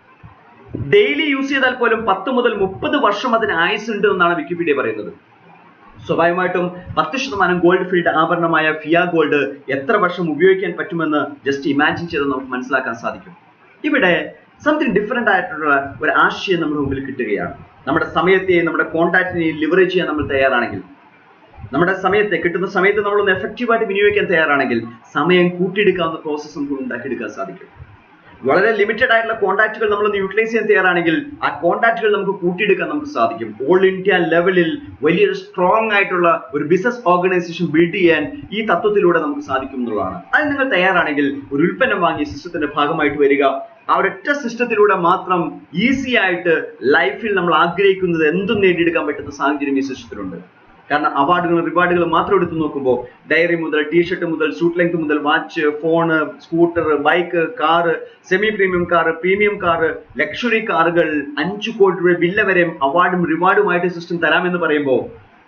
ഡെയിലി യൂസ് ചെയ്താൽ പോലും പത്ത് മുതൽ മുപ്പത് വർഷം അതിന് ആയുസ് ഉണ്ട് എന്നാണ് വിക്കിപീഡിയ പറയുന്നത് സ്വാഭാവികമായിട്ടും പത്ത് ശതമാനം ഗോൾഡ് ഫീൽഡ് ആഭരണമായ ഫിയ ഗോൾഡ് എത്ര വർഷം ഉപയോഗിക്കാൻ പറ്റുമെന്ന് ജസ്റ്റ് ഇമാജിൻ ചെയ്ത് നമുക്ക് മനസ്സിലാക്കാൻ സാധിക്കും ഇവിടെ സംതിങ് ഡിഫറെന്റ് ആയിട്ടുള്ള ഒരു ആശയം നമ്മുടെ മുമ്പിൽ കിട്ടുകയാണ് നമ്മുടെ സമയത്തെയും നമ്മുടെ കോൺടാക്റ്റിനെയും ലിവറേജ് ചെയ്യാൻ നമ്മൾ തയ്യാറാണെങ്കിൽ നമ്മുടെ സമയത്തെ കിട്ടുന്ന സമയത്ത് നമ്മളൊന്ന് എഫക്റ്റീവായിട്ട് വിനിയോഗിക്കാൻ തയ്യാറാണെങ്കിൽ സമയം കൂട്ടിയെടുക്കാവുന്ന പ്രോസസ്സ് നമുക്ക് ഉണ്ടാക്കിയെടുക്കാൻ സാധിക്കും വളരെ ലിമിറ്റഡ് ആയിട്ടുള്ള കോൺടാക്റ്റുകൾ നമ്മളൊന്ന് യൂട്ടിലൈസ് ചെയ്യാൻ തയ്യാറാണെങ്കിൽ ആ കോൺടാക്റ്റുകൾ നമുക്ക് കൂട്ടിയെടുക്കാൻ നമുക്ക് സാധിക്കും ഓൾ ഇന്ത്യ ലെവലിൽ വലിയൊരു സ്ട്രോങ് ആയിട്ടുള്ള ഒരു ബിസിനസ് ഓർഗനൈസേഷൻ ബിൽഡ് ചെയ്യാൻ ഈ തത്വത്തിലൂടെ നമുക്ക് സാധിക്കും എന്നുള്ളതാണ് അതിന് നിങ്ങൾ തയ്യാറാണെങ്കിൽ ഒരു ഉൽപ്പന്നം വാങ്ങി സിസ്റ്റത്തിന്റെ ഭാഗമായിട്ട് വരിക ആ ഒരൊറ്റ സിസ്റ്റത്തിലൂടെ മാത്രം ഈസി ആയിട്ട് ലൈഫിൽ നമ്മൾ ആഗ്രഹിക്കുന്നത് എന്തും നേടിയെടുക്കാൻ പറ്റുന്ന സാഹചര്യം ഈ സിസ്റ്റത്തിലുണ്ട് കാരണം അവാർഡുകളും റിവാർഡുകളും മാത്രം എടുത്തു നോക്കുമ്പോൾ ഡയറി മുതൽ ടീഷർട്ട് മുതൽ സൂട്ട് ലെങ്ത് മുതൽ watch phone scooter bike car semi premium car premium car luxury കാറുകൾ അഞ്ചു കോടി രൂപ ബില്ല വരെ അവാർഡും റിവാർഡുമായിട്ട് സിസ്റ്റം തരാമെന്ന് പറയുമ്പോൾ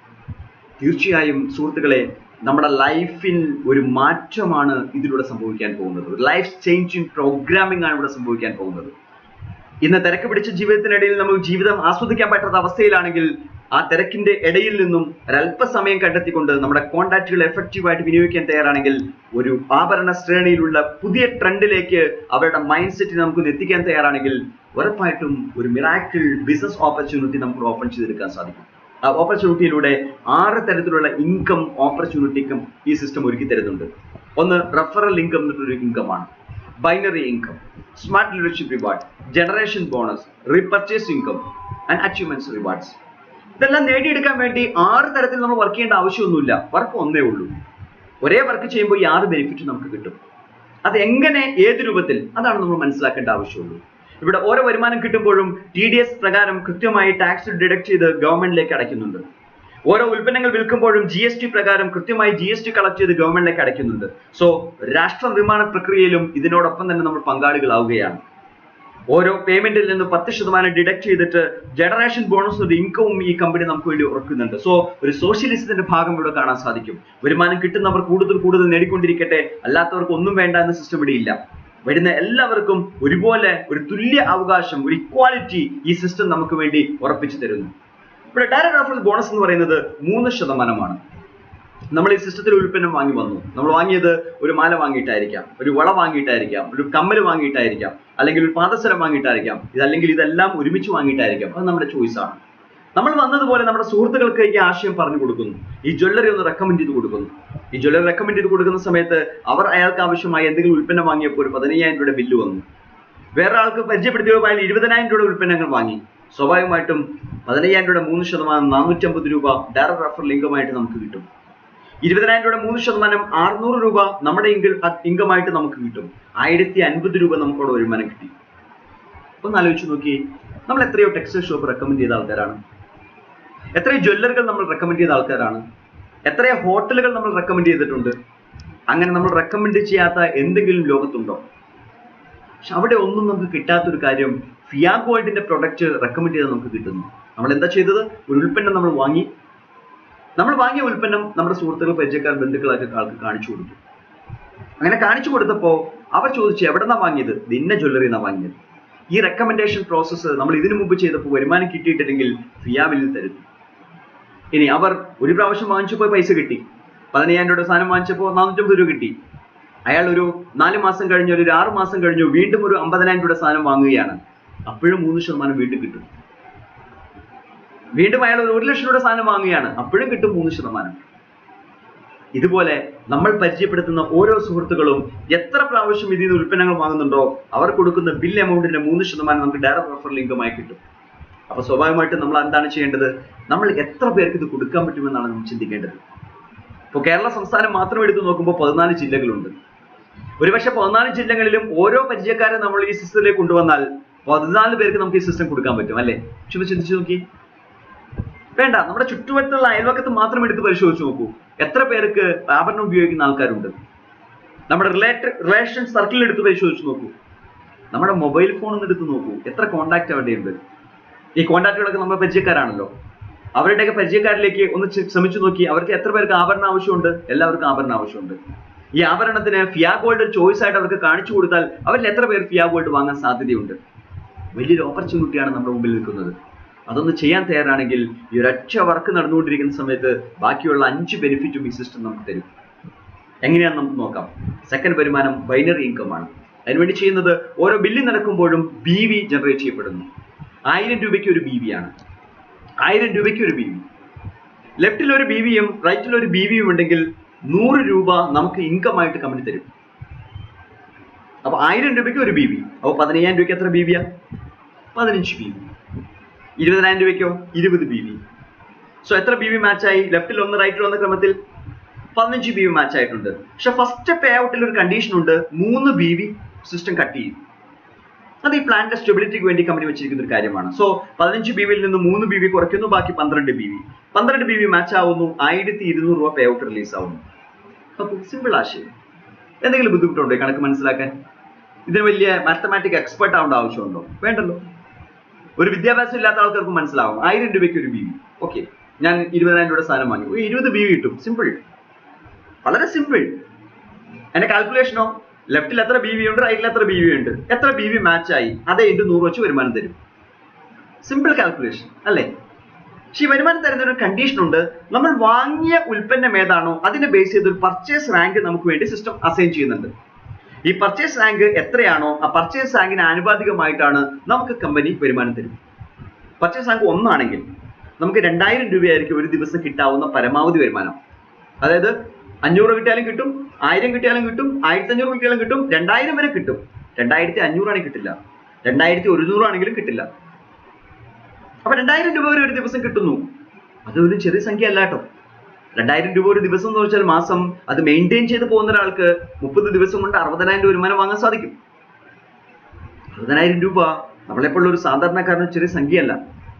തീർച്ചയായും സുഹൃത്തുക്കളെ നമ്മുടെ ലൈഫിൽ ഒരു മാറ്റമാണ് ഇതിലൂടെ സംഭവിക്കാൻ പോകുന്നത് ഒരു ലൈഫ് ചേഞ്ചിങ് പ്രോഗ്രാമിംഗ് ആണ് ഇവിടെ സംഭവിക്കാൻ പോകുന്നത് ഇന്ന് തിരക്ക് പിടിച്ച ജീവിതത്തിനിടയിൽ നമുക്ക് ജീവിതം ആസ്വദിക്കാൻ പറ്റാത്ത അവസ്ഥയിലാണെങ്കിൽ ആ തിരക്കിന്റെ ഇടയിൽ നിന്നും ഒരല്പസമയം കണ്ടെത്തിക്കൊണ്ട് നമ്മുടെ കോണ്ടാക്റ്റുകൾ എഫക്റ്റീവായിട്ട് വിനിയോഗിക്കാൻ തയ്യാറാണെങ്കിൽ ഒരു ആഭരണ ശ്രേണിയിലുള്ള പുതിയ ട്രെൻഡിലേക്ക് അവരുടെ മൈൻഡ് സെറ്റിനെ നമുക്ക് എത്തിക്കാൻ തയ്യാറാണെങ്കിൽ ഉറപ്പായിട്ടും ഒരു മിറാക്കിൾ ബിസിനസ് ഓപ്പർച്യൂണിറ്റി നമുക്ക് ഓപ്പൺ ചെയ്തെടുക്കാൻ സാധിക്കും ആ ഓപ്പർച്യൂണിറ്റിയിലൂടെ ആറ് തരത്തിലുള്ള ഇൻകം ഓപ്പർച്യൂണിറ്റിക്കും ഈ സിസ്റ്റം ഒരുക്കി തരുന്നുണ്ട് ഒന്ന് റെഫറൽ ഇൻകം എന്നിട്ടൊരു ഇൻകമാണ് binary income smart leadership reward generation bonus repurchase income and achievements rewards ഇതെല്ലാം നേടിയെടുക്കാൻ വേണ്ടി ആറ് തരത്തിൽ നമ്മൾ വർക്ക് ചെയ്യേണ്ട ആവശ്യമൊന്നുമില്ല വർക്ക് ഒന്നേ ഉള്ളൂ ഒരേ വർക്ക് ചെയ്യുമ്പോൾ ഈ ആറ് ബെനിഫിറ്റ് നമുക്ക് കിട്ടും അത് എങ്ങനെ ഏത് രൂപത്തിൽ അതാണ് നമ്മൾ മനസ്സിലാക്കേണ്ട ആവശ്യമുള്ളൂ ഇവിടെ ഓരോ വരുമാനം കിട്ടുമ്പോഴും ടി ഡി എസ് പ്രകാരം കൃത്യമായി ടാക്സ് ഡിഡക്ട് ചെയ്ത് ഗവൺമെന്റിലേക്ക് അടയ്ക്കുന്നുണ്ട് ഓരോ ഉൽപ്പന്നങ്ങൾ വിൽക്കുമ്പോഴും ജി എസ് ടി പ്രകാരം കൃത്യമായി ജി എസ് ടി കളക്ട് ചെയ്ത് ഗവൺമെന്റിലേക്ക് അടയ്ക്കുന്നുണ്ട് സോ രാഷ്ട്ര നിർമ്മാണ പ്രക്രിയയിലും ഇതിനോടൊപ്പം തന്നെ നമ്മൾ പങ്കാളികളാവുകയാണ് ഓരോ പേയ്മെന്റിൽ നിന്ന് പത്ത് ശതമാനം ഡിഡക്ട് ചെയ്തിട്ട് ജനറേഷൻ ബോണസ് ഒരു ഇൻകവും ഈ കമ്പനി നമുക്ക് വേണ്ടി ഉറക്കുന്നുണ്ട് സോ ഒരു സോഷ്യലിസത്തിന്റെ ഭാഗം ഇവിടെ കാണാൻ സാധിക്കും വരുമാനം കിട്ടുന്നവർ കൂടുതൽ കൂടുതൽ നേടിക്കൊണ്ടിരിക്കട്ടെ അല്ലാത്തവർക്ക് ഒന്നും വേണ്ട എന്ന സിസ്റ്റം ഇവിടെ ഇല്ല വരുന്ന എല്ലാവർക്കും ഒരുപോലെ ഒരു തുല്യ അവകാശം ഒരു ഇക്വാലിറ്റി ഈ സിസ്റ്റം നമുക്ക് വേണ്ടി ഉറപ്പിച്ചു തരുന്നു ഇവിടെ ഡയറക്ട് റഫറൽ ബോണസ് എന്ന് പറയുന്നത് മൂന്ന് ശതമാനമാണ് നമ്മൾ ഈ സിസ്റ്റത്തിൽ ഉൽപ്പന്നം വാങ്ങി വന്നു നമ്മൾ വാങ്ങിയത് ഒരു മാല വാങ്ങിയിട്ടായിരിക്കാം ഒരു വള വാങ്ങിയിട്ടായിരിക്കാം ഒരു കമ്മൽ വാങ്ങിയിട്ടായിരിക്കാം അല്ലെങ്കിൽ ഒരു പാദസരം വാങ്ങിയിട്ടായിരിക്കാം ഇതല്ലെങ്കിൽ ഇതെല്ലാം ഒരുമിച്ച് വാങ്ങിയിട്ടായിരിക്കാം അത് നമ്മുടെ ചോയ്സ് ആണ് നമ്മൾ വന്നതുപോലെ നമ്മുടെ സുഹൃത്തുക്കൾക്ക് ഈ ആശയം പറഞ്ഞു കൊടുക്കുന്നു ഈ ജ്വല്ലറി ഒന്ന് റെക്കമെൻഡ് ചെയ്ത് കൊടുക്കുന്നു ഈ ജ്വല്ലറി റെക്കമെൻഡ് ചെയ്ത് കൊടുക്കുന്ന സമയത്ത് അവർ അയാൾക്ക് ആവശ്യമായ എന്തെങ്കിലും ഉൽപ്പന്നം വാങ്ങിയപ്പോൾ ഒരു പതിനയ്യായിരം രൂപയുടെ ബില്ല് വന്നു വേറെ ആൾക്ക് പരിചയപ്പെടുത്തിയപ്പോൾ അയാൾ ഇരുപതിനായിരം രൂപയുടെ ഉൽപ്പന്നങ്ങൾ വാങ്ങി സ്വാഭാവികമായിട്ടും പതിനയ്യായിരം രൂപയുടെ മൂന്ന് ശതമാനം നാനൂറ്റമ്പത് രൂപ ഡയറക്ട് റെഫർ ലിങ്കുമായിട്ട് നമുക്ക് കിട്ടും ഇരുപതിനായിരം രൂപയുടെ മൂന്ന് ശതമാനം അറുന്നൂറ് രൂപ നമ്മുടെ ഇൻകം ഇൻകമായിട്ട് നമുക്ക് കിട്ടും ആയിരത്തി അൻപത് രൂപ നമുക്കവിടെ വരുമാനം കിട്ടി ഒന്ന് ആലോചിച്ച് നോക്കി നമ്മൾ എത്രയോ ടെക്സ്റ്റൈൽ ഷോപ്പ് റെക്കമെൻഡ് ചെയ്ത ആൾക്കാരാണ് എത്രയോ ജ്വല്ലറികൾ നമ്മൾ റെക്കമെൻഡ് ചെയ്ത ആൾക്കാരാണ് എത്രയോ ഹോട്ടലുകൾ നമ്മൾ റെക്കമെൻഡ് ചെയ്തിട്ടുണ്ട് അങ്ങനെ നമ്മൾ റെക്കമെൻഡ് ചെയ്യാത്ത എന്തെങ്കിലും ലോകത്തുണ്ടോ പക്ഷെ അവിടെ ഒന്നും നമുക്ക് കിട്ടാത്തൊരു കാര്യം ഫിയാ ഗോൾഡിന്റെ പ്രൊഡക്റ്റ് റെക്കമെൻഡ് ചെയ്ത് നമുക്ക് കിട്ടുന്നു നമ്മൾ എന്താ ചെയ്തത് ഒരു ഉൽപ്പന്നം നമ്മൾ വാങ്ങി നമ്മൾ വാങ്ങിയ ഉൽപ്പന്നം നമ്മുടെ സുഹൃത്തുക്കൾ പരിചയക്കാർ ബന്ധുക്കളൊക്കെ ആൾക്ക് കാണിച്ചു കൊടുത്തു അങ്ങനെ കാണിച്ചു കൊടുത്തപ്പോൾ അവർ ചോദിച്ചു എവിടെന്നാ വാങ്ങിയത് നിന്നെ ജ്വല്ലറി എന്നാ വാങ്ങിയത് ഈ റെക്കമെൻഡേഷൻ പ്രോസസ്സ് നമ്മൾ ഇതിനു മുമ്പ് ചെയ്തപ്പോൾ വരുമാനം കിട്ടിയിട്ടില്ലെങ്കിൽ ഫിയാവിൽ തരും ഇനി അവർ ഒരു പ്രാവശ്യം വാങ്ങിച്ചപ്പോൾ പൈസ കിട്ടി പതിനയ്യായിരം രൂപയുടെ സാധനം വാങ്ങിച്ചപ്പോൾ നാനൂറ്റമ്പത് രൂപ കിട്ടി അയാൾ ഒരു നാല് മാസം കഴിഞ്ഞു ഒരു ആറ് മാസം കഴിഞ്ഞു വീണ്ടും ഒരു അമ്പതിനായിരം രൂപയുടെ സാധനം വാങ്ങുകയാണ് അപ്പോഴും മൂന്ന് ശതമാനം വീണ്ടും കിട്ടും വീണ്ടും അയാൾ ഒരു ഒരു ലക്ഷം രൂപയുടെ സാധനം വാങ്ങുകയാണ് അപ്പോഴും കിട്ടും മൂന്ന് ശതമാനം ഇതുപോലെ നമ്മൾ പരിചയപ്പെടുത്തുന്ന ഓരോ സുഹൃത്തുക്കളും എത്ര പ്രാവശ്യം ഇതിൽ നിന്ന് ഉൽപ്പന്നങ്ങൾ വാങ്ങുന്നുണ്ടോ അവർ കൊടുക്കുന്ന ബിൽ എമൗണ്ടിന്റെ മൂന്ന് ശതമാനം നമുക്ക് ഡയറക്ട് റെഫർ ലിങ്കുമായി കിട്ടും അപ്പൊ സ്വാഭാവികമായിട്ടും നമ്മൾ എന്താണ് ചെയ്യേണ്ടത് നമ്മൾ എത്ര പേർക്ക് ഇത് കൊടുക്കാൻ പറ്റുമെന്നാണ് നമ്മൾ ചിന്തിക്കേണ്ടത് ഇപ്പോൾ കേരള സംസ്ഥാനം മാത്രം എടുത്തു നോക്കുമ്പോൾ പതിനാല് ജില്ലകളുണ്ട് ഒരുപക്ഷെ പതിനാല് ജില്ലകളിലും ഓരോ പരിചയക്കാരെ നമ്മൾ ഈ സിസ്റ്റത്തിലേക്ക് കൊണ്ടുവന്നാൽ പതിനാല് പേർക്ക് നമുക്ക് ഈ സിസ്റ്റം കൊടുക്കാൻ പറ്റും അല്ലേ ചുമ്മാ ചിന്തിച്ചു നോക്കി വേണ്ട നമ്മുടെ ചുറ്റുവട്ടത്തുള്ള അയൽവക്കത്ത് മാത്രം എടുത്ത് പരിശോധിച്ച് നോക്കൂ എത്ര പേർക്ക് ആഭരണം ഉപയോഗിക്കുന്ന ആൾക്കാരുണ്ട് നമ്മുടെ റിലേറ്റ റിലേഷൻ സർക്കിളിൽ എടുത്ത് പരിശോധിച്ച് നോക്കൂ നമ്മുടെ മൊബൈൽ ഫോൺ ഒന്ന് എടുത്ത് നോക്കൂ എത്ര കോണ്ടാക്ട് അവിടെയുണ്ട് ഈ കോണ്ടാക്റ്റുകളൊക്കെ നമ്മുടെ പരിചയക്കാരാണല്ലോ അവരുടെയൊക്കെ പരിചയക്കാരിലേക്ക് ഒന്ന് ചെ- ശ്രമിച്ചു നോക്കി അവർക്ക് എത്ര പേർക്ക് ആഭരണം ആവശ്യമുണ്ട് എല്ലാവർക്കും ആഭരണം ആവശ്യമുണ്ട് ഈ ആഭരണത്തിന് ഫിയാ ഗോൾഡ് ഒരു ചോയ്സ് ആയിട്ട് അവർക്ക് കാണിച്ചു കൊടുത്താൽ അവരിൽ എത്ര പേർ ഫിയാ ഗോൾഡ് വാങ്ങാൻ സാധ്യതയുണ്ട് വലിയൊരു ഓപ്പർച്യൂണിറ്റിയാണ് നമ്മുടെ മുമ്പിൽ നിൽക്കുന്നത് അതൊന്ന് ചെയ്യാൻ തയ്യാറാണെങ്കിൽ ഈ ഒരൊറ്റ വർക്ക് നടന്നുകൊണ്ടിരിക്കുന്ന സമയത്ത് ബാക്കിയുള്ള അഞ്ച് ബെനിഫിറ്റും ഈ സിസ്റ്റം നമുക്ക് തരും എങ്ങനെയാണെന്ന് നമുക്ക് നോക്കാം സെക്കൻഡ് വരുമാനം ബൈനറി ഇൻകം ആണ് അതിനുവേണ്ടി ചെയ്യുന്നത് ഓരോ ബില്ല് നടക്കുമ്പോഴും ബി വി ജനറേറ്റ് ചെയ്യപ്പെടുന്നു ആയിരം രൂപയ്ക്ക് ഒരു ബി വി ആണ് ആയിരം രൂപയ്ക്ക് ഒരു ബി വി ലെഫ്റ്റിൽ ഒരു ബി വിയും റൈറ്റിൽ ഒരു ബി വിയും ഉണ്ടെങ്കിൽ നൂറ് രൂപ നമുക്ക് ഇൻകം ആയിട്ട് കമ്പനി തരും അപ്പൊ ആയിരം രൂപയ്ക്ക് ഒരു ബി വി അപ്പൊ പതിനയ്യായിരം രൂപയ്ക്ക് എത്ര ബി വിയാ പതിനഞ്ച് ബി വി ഇരുപതിനായിരം രൂപയ്ക്കോ ഇരുപത് ബി വി സോ എത്ര ബി വി മാച്ചായി ലെഫ്റ്റിൽ ഒന്ന് റൈറ്റിൽ ഒന്ന് ക്രമത്തിൽ പതിനഞ്ച് ബി വി മാച്ച് ആയിട്ടുണ്ട് പക്ഷെ ഫസ്റ്റ് പേ ഔട്ടിൽ ഒരു കണ്ടീഷൻ ഉണ്ട് മൂന്ന് ബി വി സിസ്റ്റം കട്ട് ചെയ്യും അത് ഈ പ്ലാന്റിന്റെ സ്റ്റെബിലിറ്റിക്ക് വേണ്ടി കമ്പനി വെച്ചിരിക്കുന്ന ഒരു കാര്യമാണ് സോ പതിനഞ്ച് ബി വിയിൽ നിന്ന് മൂന്ന് ബി വി കുറയ്ക്കുന്നു ബാക്കി പന്ത്രണ്ട് ബി വി പന്ത്രണ്ട് ബി വി മാച്ച് ആവുന്നു ആയിരത്തി ഇരുന്നൂറ് രൂപ പേ ഔട്ട് റിലീസ് ആവുന്നു അപ്പൊ സിമ്പിൾ ആശയം എന്തെങ്കിലും ബുദ്ധിമുട്ടുണ്ടോ ഈ കണക്ക് മനസ്സിലാക്കാൻ ഇതിന് വലിയ മാത്തമാറ്റിക് എക്സ്പെർട്ട് ആവേണ്ട ആവശ്യമുണ്ടോ വേണ്ടല്ലോ ഒരു വിദ്യാഭ്യാസം ഇല്ലാത്ത ആൾക്കാർക്ക് മനസ്സിലാവും ആയിരം രൂപയ്ക്ക് ഒരു ബി വി ഓക്കെ ഞാൻ ഇരുപതിനായിരം രൂപയുടെ സാധനം വാങ്ങി ഒരു ഇരുപത് ബി വി കിട്ടും സിമ്പിൾ വളരെ സിമ്പിൾ എന്റെ കാൽക്കുലേഷനോ ലെഫ്റ്റിൽ എത്ര ബി വി ഉണ്ട് റൈറ്റിൽ എത്ര ബി വി ഉണ്ട് എത്ര ബി വി മാച്ച് ആയി അതേ ഇൻറ്റു നൂറ് വെച്ച് വരുമാനം തരും സിമ്പിൾ കാൽക്കുലേഷൻ അല്ലേ പക്ഷെ ഈ വരുമാനം തരുന്ന ഒരു കണ്ടീഷൻ ഉണ്ട് നമ്മൾ വാങ്ങിയ ഉൽപ്പന്നം ഏതാണോ അതിനെ ബേസ് ചെയ്ത് ഒരു പർച്ചേസ് റാങ്ക് നമുക്ക് വേണ്ടി സിസ്റ്റം അസൈൻ ചെയ്യുന്നുണ്ട് ഈ പർച്ചേസ് റാങ്ക് എത്രയാണോ ആ പർച്ചേസ് റാങ്കിന് ആനുപാതികമായിട്ടാണ് നമുക്ക് കമ്പനി വരുമാനം തരും പർച്ചേസ് റാങ്ക് ഒന്നാണെങ്കിൽ നമുക്ക് രണ്ടായിരം രൂപയായിരിക്കും ഒരു ദിവസം കിട്ടാവുന്ന പരമാവധി വരുമാനം അതായത് അഞ്ഞൂറ് കിട്ടിയാലും കിട്ടും ആയിരം കിട്ടിയാലും കിട്ടും ആയിരത്തി അഞ്ഞൂറ് കിട്ടിയാലും കിട്ടും രണ്ടായിരം വരെ കിട്ടും രണ്ടായിരത്തി അഞ്ഞൂറാണെങ്കിൽ കിട്ടില്ല രണ്ടായിരത്തി ഒരുന്നൂറാണെങ്കിലും കിട്ടില്ല അപ്പൊ രണ്ടായിരം രൂപ വരെ ഒരു ദിവസം കിട്ടുന്നു അത് ഒരു ചെറിയ സംഖ്യ അല്ല കേട്ടോ രണ്ടായിരം രൂപ ഒരു ദിവസം എന്ന് വെച്ചാൽ മാസം അത് മെയിൻറ്റെയിൻ ചെയ്ത് പോകുന്ന ഒരാൾക്ക് മുപ്പത് ദിവസം കൊണ്ട് അറുപതിനായിരം രൂപ വരുമാനം വാങ്ങാൻ സാധിക്കും അറുപതിനായിരം രൂപ നമ്മളെപ്പോഴുള്ള ഒരു സാധാരണക്കാരന് ഒരു ചെറിയ സംഖ്യയല്ല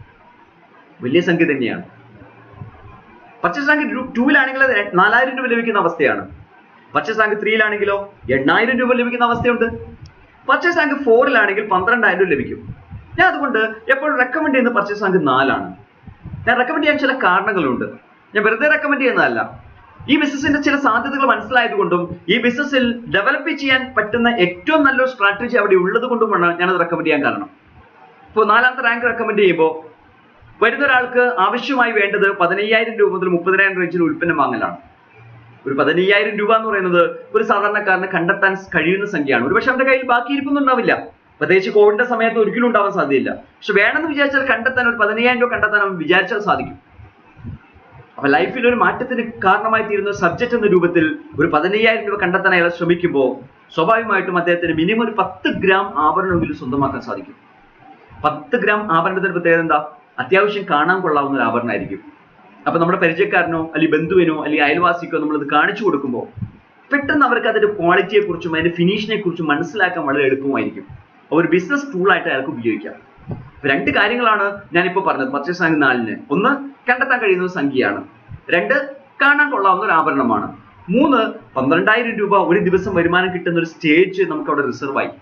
വലിയ സംഖ്യ തന്നെയാണ് പർച്ചേസ് റാങ്ക് ടൂവിലാണെങ്കിൽ അത് നാലായിരം രൂപ ലഭിക്കുന്ന അവസ്ഥയാണ് പർച്ചേസ് റാങ്ക് ത്രീയിലാണെങ്കിലോ എണ്ണായിരം രൂപ ലഭിക്കുന്ന അവസ്ഥയുണ്ട് പർച്ചേസ് റാങ്ക് ഫോറിലാണെങ്കിൽ പന്ത്രണ്ടായിരം രൂപ ലഭിക്കും ഞാൻ അതുകൊണ്ട് എപ്പോഴും റെക്കമെൻഡ് ചെയ്യുന്ന പർച്ചേസ് റാങ്ക് നാലാണ് ഞാൻ റെക്കമെൻഡ് ചെയ്യാൻ ചില കാരണങ്ങളുണ്ട് ഞാൻ വെറുതെ റെക്കമെൻഡ് ചെയ്യുന്നതല്ല ഈ ബിസിനസിന്റെ ചില സാധ്യതകൾ മനസ്സിലായതുകൊണ്ടും ഈ ബിസിനസ്സിൽ ഡെവലപ്പ് ചെയ്യാൻ പറ്റുന്ന ഏറ്റവും നല്ലൊരു സ്ട്രാറ്റജി അവിടെ ഉള്ളത് കൊണ്ടുമാണ് ഞാനത് റെക്കമെൻഡ് ചെയ്യാൻ കാരണം ഇപ്പോൾ നാലാമത്തെ റാങ്ക് റെക്കമെൻഡ് ചെയ്യുമ്പോൾ വരുന്ന ഒരാൾക്ക് ആവശ്യമായി വേണ്ടത് പതിനയ്യായിരം രൂപ മുതൽ മുപ്പതിനായിരം റേഞ്ചിൽ ഉൽപ്പന്നം വാങ്ങലാണ് ഒരു പതിനയ്യായിരം രൂപ എന്ന് പറയുന്നത് ഒരു സാധാരണക്കാരന് കണ്ടെത്താൻ കഴിയുന്ന സംഖ്യയാണ് ഒരുപക്ഷെ അവന്റെ കയ്യിൽ ബാക്കി ഇരിപ്പൊന്നുണ്ടാവില്ല പ്രത്യേകിച്ച് കോവിഡിന്റെ സമയത്ത് ഒരിക്കലും ഉണ്ടാവാൻ സാധ്യതയില്ല പക്ഷെ വേണമെന്ന് വിചാരിച്ചാൽ കണ്ടെത്താൻ ഒരു പതിനയ്യായിരം രൂപ കണ്ടെത്താൻ അവൻ വിചാരിച്ചാൽ സാധിക്കും അപ്പൊ ലൈഫിൽ ഒരു മാറ്റത്തിന് കാരണമായി തീരുന്ന സബ്ജക്റ്റ് എന്ന രൂപത്തിൽ ഒരു പതിനയ്യായിരം രൂപ കണ്ടെത്താൻ അയാൾ ശ്രമിക്കുമ്പോൾ സ്വാഭാവികമായിട്ടും അദ്ദേഹത്തിന് മിനിമം ഒരു പത്ത് ഗ്രാം ആഭരണമെങ്കിലും സ്വന്തമാക്കാൻ സാധിക്കും പത്ത് ഗ്രാം ആഭരണത്തിന്റെ പ്രത്യേകത എന്താ അത്യാവശ്യം കാണാൻ കൊള്ളാവുന്ന ഒരു ആഭരണമായിരിക്കും അപ്പൊ നമ്മുടെ പരിചയക്കാരനോ അല്ലെങ്കിൽ ബന്ധുവിനോ അല്ലെങ്കിൽ അയൽവാസിക്കോ നമ്മളിത് കാണിച്ചു കൊടുക്കുമ്പോൾ പെട്ടെന്ന് അവർക്ക് അതിന്റെ ക്വാളിറ്റിയെ കുറിച്ചും അതിന്റെ ഫിനിഷിനെ കുറിച്ചും മനസ്സിലാക്കാൻ വളരെ എളുപ്പമായിരിക്കും ഒരു ബിസിനസ് ടൂളായിട്ട് അയാൾക്ക് ഉപയോഗിക്കാം ഇപ്പൊ രണ്ട് കാര്യങ്ങളാണ് ഞാനിപ്പോ പറഞ്ഞത് പർച്ചേസ് റാങ്ക് നാലിന് ഒന്ന് കണ്ടെത്താൻ കഴിയുന്ന ഒരു സംഖ്യയാണ് രണ്ട് കാണാൻ കൊള്ളാവുന്ന ഒരു ആഭരണമാണ് മൂന്ന് പന്ത്രണ്ടായിരം രൂപ ഒരു ദിവസം വരുമാനം കിട്ടുന്ന ഒരു സ്റ്റേജ് നമുക്ക് അവിടെ റിസർവ് ആയി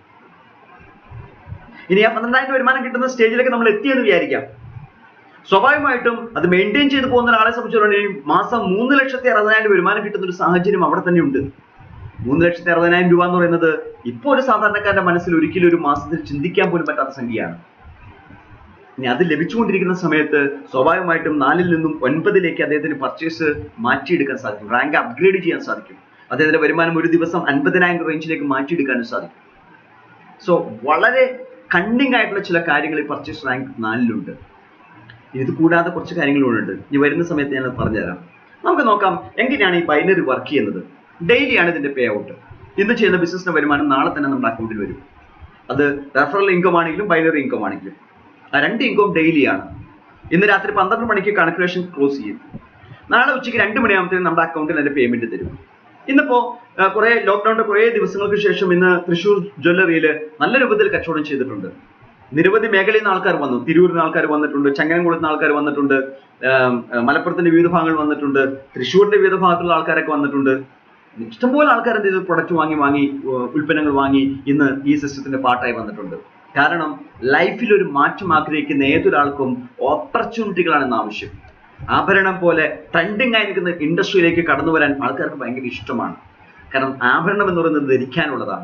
ഇനി ആ പന്ത്രണ്ടായിരം വരുമാനം കിട്ടുന്ന സ്റ്റേജിലേക്ക് നമ്മൾ എത്തിയെന്ന് വിചാരിക്കാം സ്വാഭാവികമായിട്ടും അത് മെയിൻറ്റെയിൻ ചെയ്ത് പോകുന്ന ഒരാളെ സംബന്ധിച്ചിടത്തോളം മാസം മൂന്ന് ലക്ഷത്തി അറുപതിനായിരം വരുമാനം കിട്ടുന്ന ഒരു സാഹചര്യം അവിടെ തന്നെ ഉണ്ട് മൂന്ന് ലക്ഷത്തി അറുപതിനായിരം രൂപ എന്ന് പറയുന്നത് ഇപ്പോൾ ഒരു സാധാരണക്കാരന്റെ മനസ്സിൽ ഒരിക്കലും ഒരു മാസത്തിൽ ചിന്തിക്കാൻ പോലും പറ്റാത്ത സംഖ്യയാണ് ഇനി അത് ലഭിച്ചുകൊണ്ടിരിക്കുന്ന സമയത്ത് സ്വാഭാവികമായിട്ടും നാലിൽ നിന്നും ഒൻപതിലേക്ക് അദ്ദേഹത്തിന് പർച്ചേസ് മാറ്റിയെടുക്കാൻ സാധിക്കും റാങ്ക് അപ്ഗ്രേഡ് ചെയ്യാൻ സാധിക്കും അദ്ദേഹത്തിന്റെ വരുമാനം ഒരു ദിവസം അൻപതിനായിരം റേഞ്ചിലേക്ക് മാറ്റിയെടുക്കാനും സാധിക്കും സോ വളരെ കണ്ണിങ് ആയിട്ടുള്ള ചില കാര്യങ്ങൾ ഈ പർച്ചേസ് റാങ്ക് നാലിലുണ്ട് ഇത് കൂടാതെ കുറച്ച് കാര്യങ്ങളുണ്ട് ഇനി വരുന്ന സമയത്ത് ഞാൻ പറഞ്ഞുതരാം നമുക്ക് നോക്കാം എങ്ങനെയാണ് ഈ ബൈനറി വർക്ക് ചെയ്യുന്നത് ഡെയിലി ആണ് ഇതിന്റെ പേ ഔട്ട് ഇന്ന് ചെയ്യുന്ന ബിസിനസിന്റെ വരുമാനം നാളെ തന്നെ നമ്മുടെ അക്കൗണ്ടിൽ വരും അത് റെഫറൽ ഇൻകം ആണെങ്കിലും ബൈനറി ഇൻകം ആണെങ്കിലും ആ രണ്ട് ഇൻകം ഡെയിലി ആണ് ഇന്ന് രാത്രി പന്ത്രണ്ട് മണിക്ക് കാൽക്കുലേഷൻ ക്ലോസ് ചെയ്യും നാളെ ഉച്ചയ്ക്ക് രണ്ട് മണിയാകുമ്പോഴത്തേക്കും നമ്മുടെ അക്കൗണ്ടിൽ അതിന്റെ പേയ്മെന്റ് തരും ഇന്നിപ്പോ ആ, കുറെ ലോക്ക്ഡൌണിന്റെ കുറെ ദിവസങ്ങൾക്ക് ശേഷം ഇന്ന് തൃശ്ശൂർ ജ്വല്ലറിയിൽ നല്ല രൂപത്തിൽ കച്ചവടം ചെയ്തിട്ടുണ്ട് നിരവധി മേഖലയിൽ നിന്ന് ആൾക്കാർ വന്നു തിരൂരിൽ നിന്ന് ആൾക്കാർ വന്നിട്ടുണ്ട് ചങ്ങനംകുളത്ത് നിന്ന് ആൾക്കാർ വന്നിട്ടുണ്ട് ആം, ആ, മലപ്പുറത്തിന്റെ വിവിധ ഭാഗങ്ങൾ വന്നിട്ടുണ്ട് തൃശ്ശൂരിന്റെ വിവിധ ഭാഗത്തുള്ള ആൾക്കാരൊക്കെ വന്നിട്ടുണ്ട് ഇഷ്ടംപോലെ ആൾക്കാർ എന്ത് ചെയ്തു പ്രൊഡക്റ്റ് വാങ്ങി വാങ്ങി ഉ- ഉൽപ്പന്നങ്ങൾ വാങ്ങി ഇന്ന് ഈ സിസ്റ്റത്തിന്റെ പാർട്ടായി വന്നിട്ടുണ്ട് കാരണം ലൈഫിൽ ഒരു മാറ്റം ആഗ്രഹിക്കുന്ന ഏതൊരാൾക്കും ഓപ്പർച്യൂണിറ്റികളാണ് ഇന്ന് ആവശ്യം ആഭരണം പോലെ ട്രെൻഡിങ് ആയി നിൽക്കുന്ന ഇൻഡസ്ട്രിയിലേക്ക് കടന്നു വരാൻ ആൾക്കാർക്ക് ഭയങ്കര ഇഷ്ടമാണ് കാരണം ആഭരണം എന്ന് പറയുന്നത് ധരിക്കാനുള്ളതാണ്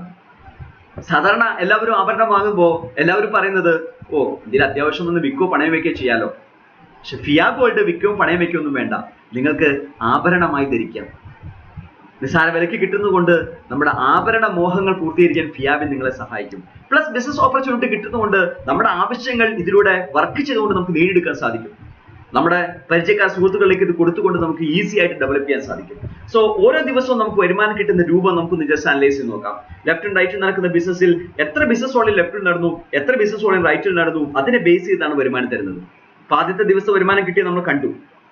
സാധാരണ എല്ലാവരും ആഭരണം വാങ്ങുമ്പോൾ എല്ലാവരും പറയുന്നത് ഓ ഇതിൽ അത്യാവശ്യം ഒന്ന് വിൽക്കോ പണയം വെക്കുകയോ ചെയ്യാലോ പക്ഷെ ഫിയാ ഗോൾഡ് വിൽക്കോ പണയം വെക്കുകയോ ഒന്നും വേണ്ട നിങ്ങൾക്ക് ആഭരണമായി ധരിക്കാം നിസ്സാര വിലയ്ക്ക് കിട്ടുന്നത് കൊണ്ട് നമ്മുടെ ആഭരണ മോഹങ്ങൾ പൂർത്തീകരിക്കാൻ ഫിയാബിൻ നിങ്ങളെ സഹായിക്കും പ്ലസ് ബിസിനസ് ഓപ്പർച്യൂണിറ്റി കിട്ടുന്നതുകൊണ്ട് നമ്മുടെ ആവശ്യങ്ങൾ ഇതിലൂടെ വർക്ക് ചെയ്തുകൊണ്ട് നമുക്ക് നേടിയെടുക്കാൻ സാധിക്കും നമ്മുടെ പരിചയക്കാർ സുഹൃത്തുക്കളിലേക്ക് ഇത് കൊടുത്തുകൊണ്ട് നമുക്ക് ഈസി ആയിട്ട് ഡെവലപ്പ് ചെയ്യാൻ സാധിക്കും സോ ഓരോ ദിവസവും നമുക്ക് വരുമാനം കിട്ടുന്ന രൂപം നമുക്ക് ജസ്റ്റ് അനലൈസ് ചെയ്ത് നോക്കാം ലെഫ്റ്റും റൈറ്റും നടക്കുന്ന ബിസിനസ്സിൽ എത്ര ബിസിനസ് ഓളിൽ ലെഫ്റ്റിൽ നടന്നു എത്ര ബിസിനസ് ഓളിൽ റൈറ്റിൽ നടന്നു അതിനെ ബേസ് ചെയ്താണ് വരുമാനം തരുന്നത് അപ്പൊ ആദ്യത്തെ ദിവസം വരുമാനം കിട്ടിയത് നമ്മൾ കണ്ടു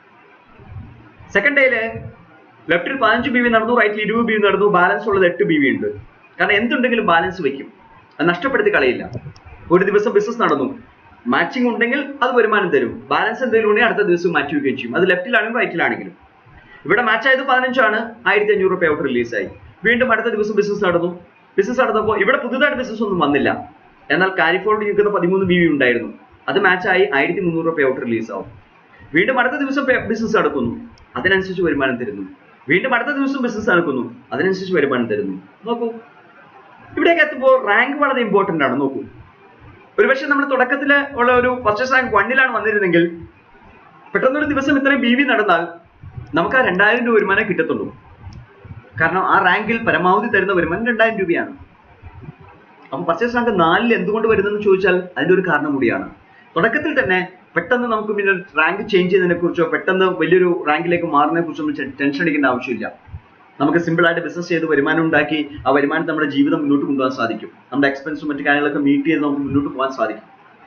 സെക്കൻഡ് ഡേയില് ലെഫ്റ്റിൽ പതിനഞ്ച് ബി വി നടന്നു റൈറ്റിൽ ഇരുപത് ബി വി നടന്നു ബാലൻസ് ഉള്ളത് എട്ട് ബി വി ഉണ്ട് കാരണം എന്തുണ്ടെങ്കിലും ബാലൻസ് വെക്കും അത് നഷ്ടപ്പെടുത്തി കളയില്ല ഒരു ദിവസം ബിസിനസ് നടന്നു മാച്ചിങ് ഉണ്ടെങ്കിൽ അത് വരുമാനം തരും ബാലൻസ് എന്തെങ്കിലും ഉണ്ടെങ്കിൽ അടുത്ത ദിവസം മാറ്റി വെക്കുകയും ചെയ്യും അത് ലെഫ്റ്റിലാണെങ്കിലും റൈറ്റിലാണെങ്കിലും ഇവിടെ മാച്ച് ആയത് പതിനഞ്ചാണ് ആയിരത്തി അഞ്ഞൂറ് രൂപ ഔട്ട് റിലീസായി വീണ്ടും അടുത്ത ദിവസം ബിസിനസ് നടന്നു ബിസിനസ് നടന്നപ്പോൾ ഇവിടെ പുതുതായിട്ട് ബിസിനസ് ഒന്നും വന്നില്ല എന്നാൽ കാരിഫോർഡിൽ നിൽക്കുന്ന പതിമൂന്ന് ബി വി ഉണ്ടായിരുന്നു അത് മാച്ചായി ആയിരത്തി മുന്നൂറ് രൂപ ഔട്ട് റിലീസ് ആവും വീണ്ടും അടുത്ത ദിവസം ബിസിനസ് നടക്കുന്നു അതിനനുസരിച്ച് വരുമാനം തരുന്നു വീണ്ടും അടുത്ത ദിവസം ബിസിനസ് നടക്കുന്നു അതിനനുസരിച്ച് വരുമാനം തരുന്നു നോക്കൂ ഇവിടേക്ക് എത്തുമ്പോൾ റാങ്ക് വളരെ ഇമ്പോർട്ടന്റ് ആണ് നോക്കൂ ഒരുപക്ഷെ നമ്മൾ തുടക്കത്തിൽ ഉള്ള ഒരു പർച്ചേസ് റാങ്ക് വണ്ണിലാണ് വന്നിരുന്നെങ്കിൽ പെട്ടെന്നൊരു ദിവസം ഇത്രയും ബി വി നടന്നാൽ നമുക്ക് ആ രണ്ടായിരം രൂപ വരുമാനം കിട്ടത്തുള്ളൂ കാരണം ആ റാങ്കിൽ പരമാവധി തരുന്ന വരുമാനം രണ്ടായിരം രൂപയാണ് അപ്പം പർച്ചേസ് റാങ്ക് നാലിൽ എന്തുകൊണ്ട് വരുന്നെന്ന് ചോദിച്ചാൽ അതിന്റെ ഒരു കാരണം കൂടിയാണ് തുടക്കത്തിൽ തന്നെ പെട്ടെന്ന് നമുക്ക് പിന്നെ റാങ്ക് ചേഞ്ച് ചെയ്യുന്നതിനെ കുറിച്ചോ പെട്ടെന്ന് വലിയൊരു റാങ്കിലേക്ക് മാറുന്നതിനെ കുറിച്ചോ നമ്മൾ ടെൻഷൻ അടിക്കേണ്ട ആവശ്യമില്ല നമുക്ക് സിമ്പിൾ ആയിട്ട് ബിസിനസ് ചെയ്ത് വരുമാനം ഉണ്ടാക്കി ആ വരുമാനം നമ്മുടെ ജീവിതം മുന്നോട്ട് കൊണ്ടുപോകാൻ സാധിക്കും നമ്മുടെ എക്സ്പെൻസും മറ്റു കാര്യങ്ങളൊക്കെ മീറ്റ് ചെയ്ത് നമുക്ക് മുന്നോട്ട് പോകാൻ സാധിക്കും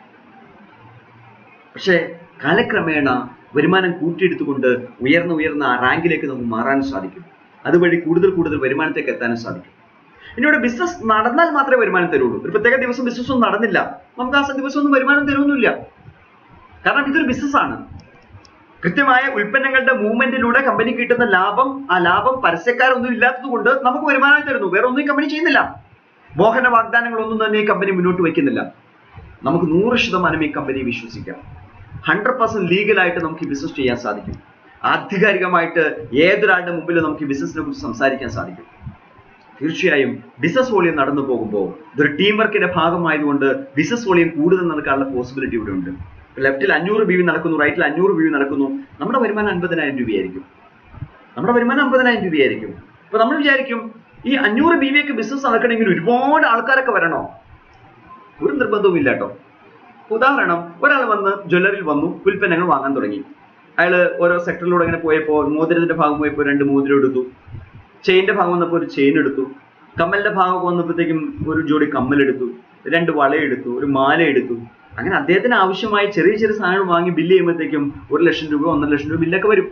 പക്ഷേ കാലക്രമേണ വരുമാനം കൂട്ടിയെടുത്തുകൊണ്ട് ഉയർന്ന ഉയർന്ന ആ റാങ്കിലേക്ക് നമുക്ക് മാറാൻ സാധിക്കും അതുവഴി കൂടുതൽ കൂടുതൽ വരുമാനത്തേക്ക് എത്താനും സാധിക്കും ഇനി ഇവിടെ ബിസിനസ് നടന്നാൽ മാത്രമേ വരുമാനം തരുള്ളൂ ഒരു പ്രത്യേക ദിവസം ബിസിനസ് ഒന്നും നടന്നില്ല നമുക്ക് ആ ദിവസം ഒന്നും വരുമാനം തരുമൊന്നുമില്ല കാരണം ഇതൊരു ബിസിനസ്സാണ് കൃത്യമായ ഉൽപ്പന്നങ്ങളുടെ മൂവ്മെന്റിലൂടെ കമ്പനി കിട്ടുന്ന ലാഭം ആ ലാഭം പരസ്യക്കാരൊന്നും ഇല്ലാത്തത് കൊണ്ട് നമുക്ക് വരുമാനം തരുന്നു വേറെ ഒന്നും ഈ കമ്പനി ചെയ്യുന്നില്ല മോഹന വാഗ്ദാനങ്ങളൊന്നും തന്നെ ഈ കമ്പനി മുന്നോട്ട് വയ്ക്കുന്നില്ല നമുക്ക് നൂറ് ശതമാനം ഈ കമ്പനി വിശ്വസിക്കാം ഹൺഡ്രഡ് പെർസെന്റ് ലീഗലായിട്ട് നമുക്ക് ഈ ബിസിനസ് ചെയ്യാൻ സാധിക്കും ആധികാരികമായിട്ട് ഏതൊരാളുടെ മുമ്പിൽ നമുക്ക് ഈ ബിസിനസിനെ കുറിച്ച് സംസാരിക്കാൻ സാധിക്കും തീർച്ചയായും ബിസിനസ് വോളിയം നടന്നു പോകുമ്പോൾ ഇതൊരു ടീം വർക്കിന്റെ ഭാഗമായതുകൊണ്ട് ബിസിനസ് വോളിയം കൂടുതൽ നടക്കാനുള്ള പോസിബിലിറ്റി ഇവിടെ ഉണ്ട് ലെഫ്റ്റിൽ അഞ്ഞൂറ് ബി വി നടക്കുന്നു റൈറ്റിൽ അഞ്ഞൂറ് ബി വി നടക്കുന്നു നമ്മുടെ വരുമാനം അൻപതിനായിരം രൂപയായിരിക്കും നമ്മുടെ വരുമാനം അമ്പതിനായിരം രൂപയായിരിക്കും അപ്പൊ നമ്മൾ വിചാരിക്കും ഈ അഞ്ഞൂറ് ബി വിയൊക്കെ ബിസിനസ് നടക്കണമെങ്കിൽ ഒരുപാട് ആൾക്കാരൊക്കെ വരണോ ഒരു നിർബന്ധവും ഇല്ല കേട്ടോ ഉദാഹരണം ഒരാൾ വന്ന് ജ്വല്ലറിയിൽ വന്നു ഉൽപ്പന്നങ്ങൾ വാങ്ങാൻ തുടങ്ങി അയാൾ ഓരോ സെക്ടറിലൂടെ ഇങ്ങനെ പോയപ്പോൾ മോതിരത്തിന്റെ ഭാഗം പോയപ്പോൾ രണ്ട് മോതിരം എടുത്തു ചെയിന്റെ ഭാഗം വന്നപ്പോൾ ഒരു ചെയിൻ എടുത്തു കമ്മലിന്റെ ഭാഗം വന്നപ്പോഴത്തേക്കും ഒരു ജോഡി കമ്മൽ എടുത്തു രണ്ട് വളയെടുത്തു ഒരു മാല എടുത്തു അങ്ങനെ അദ്ദേഹത്തിന് ആവശ്യമായ ചെറിയ ചെറിയ സാധനങ്ങൾ വാങ്ങി ബില്ല് ചെയ്യുമ്പോഴത്തേക്കും ഒരു ലക്ഷം രൂപ ഒന്നര ലക്ഷം രൂപ ബില്ലൊക്കെ വരും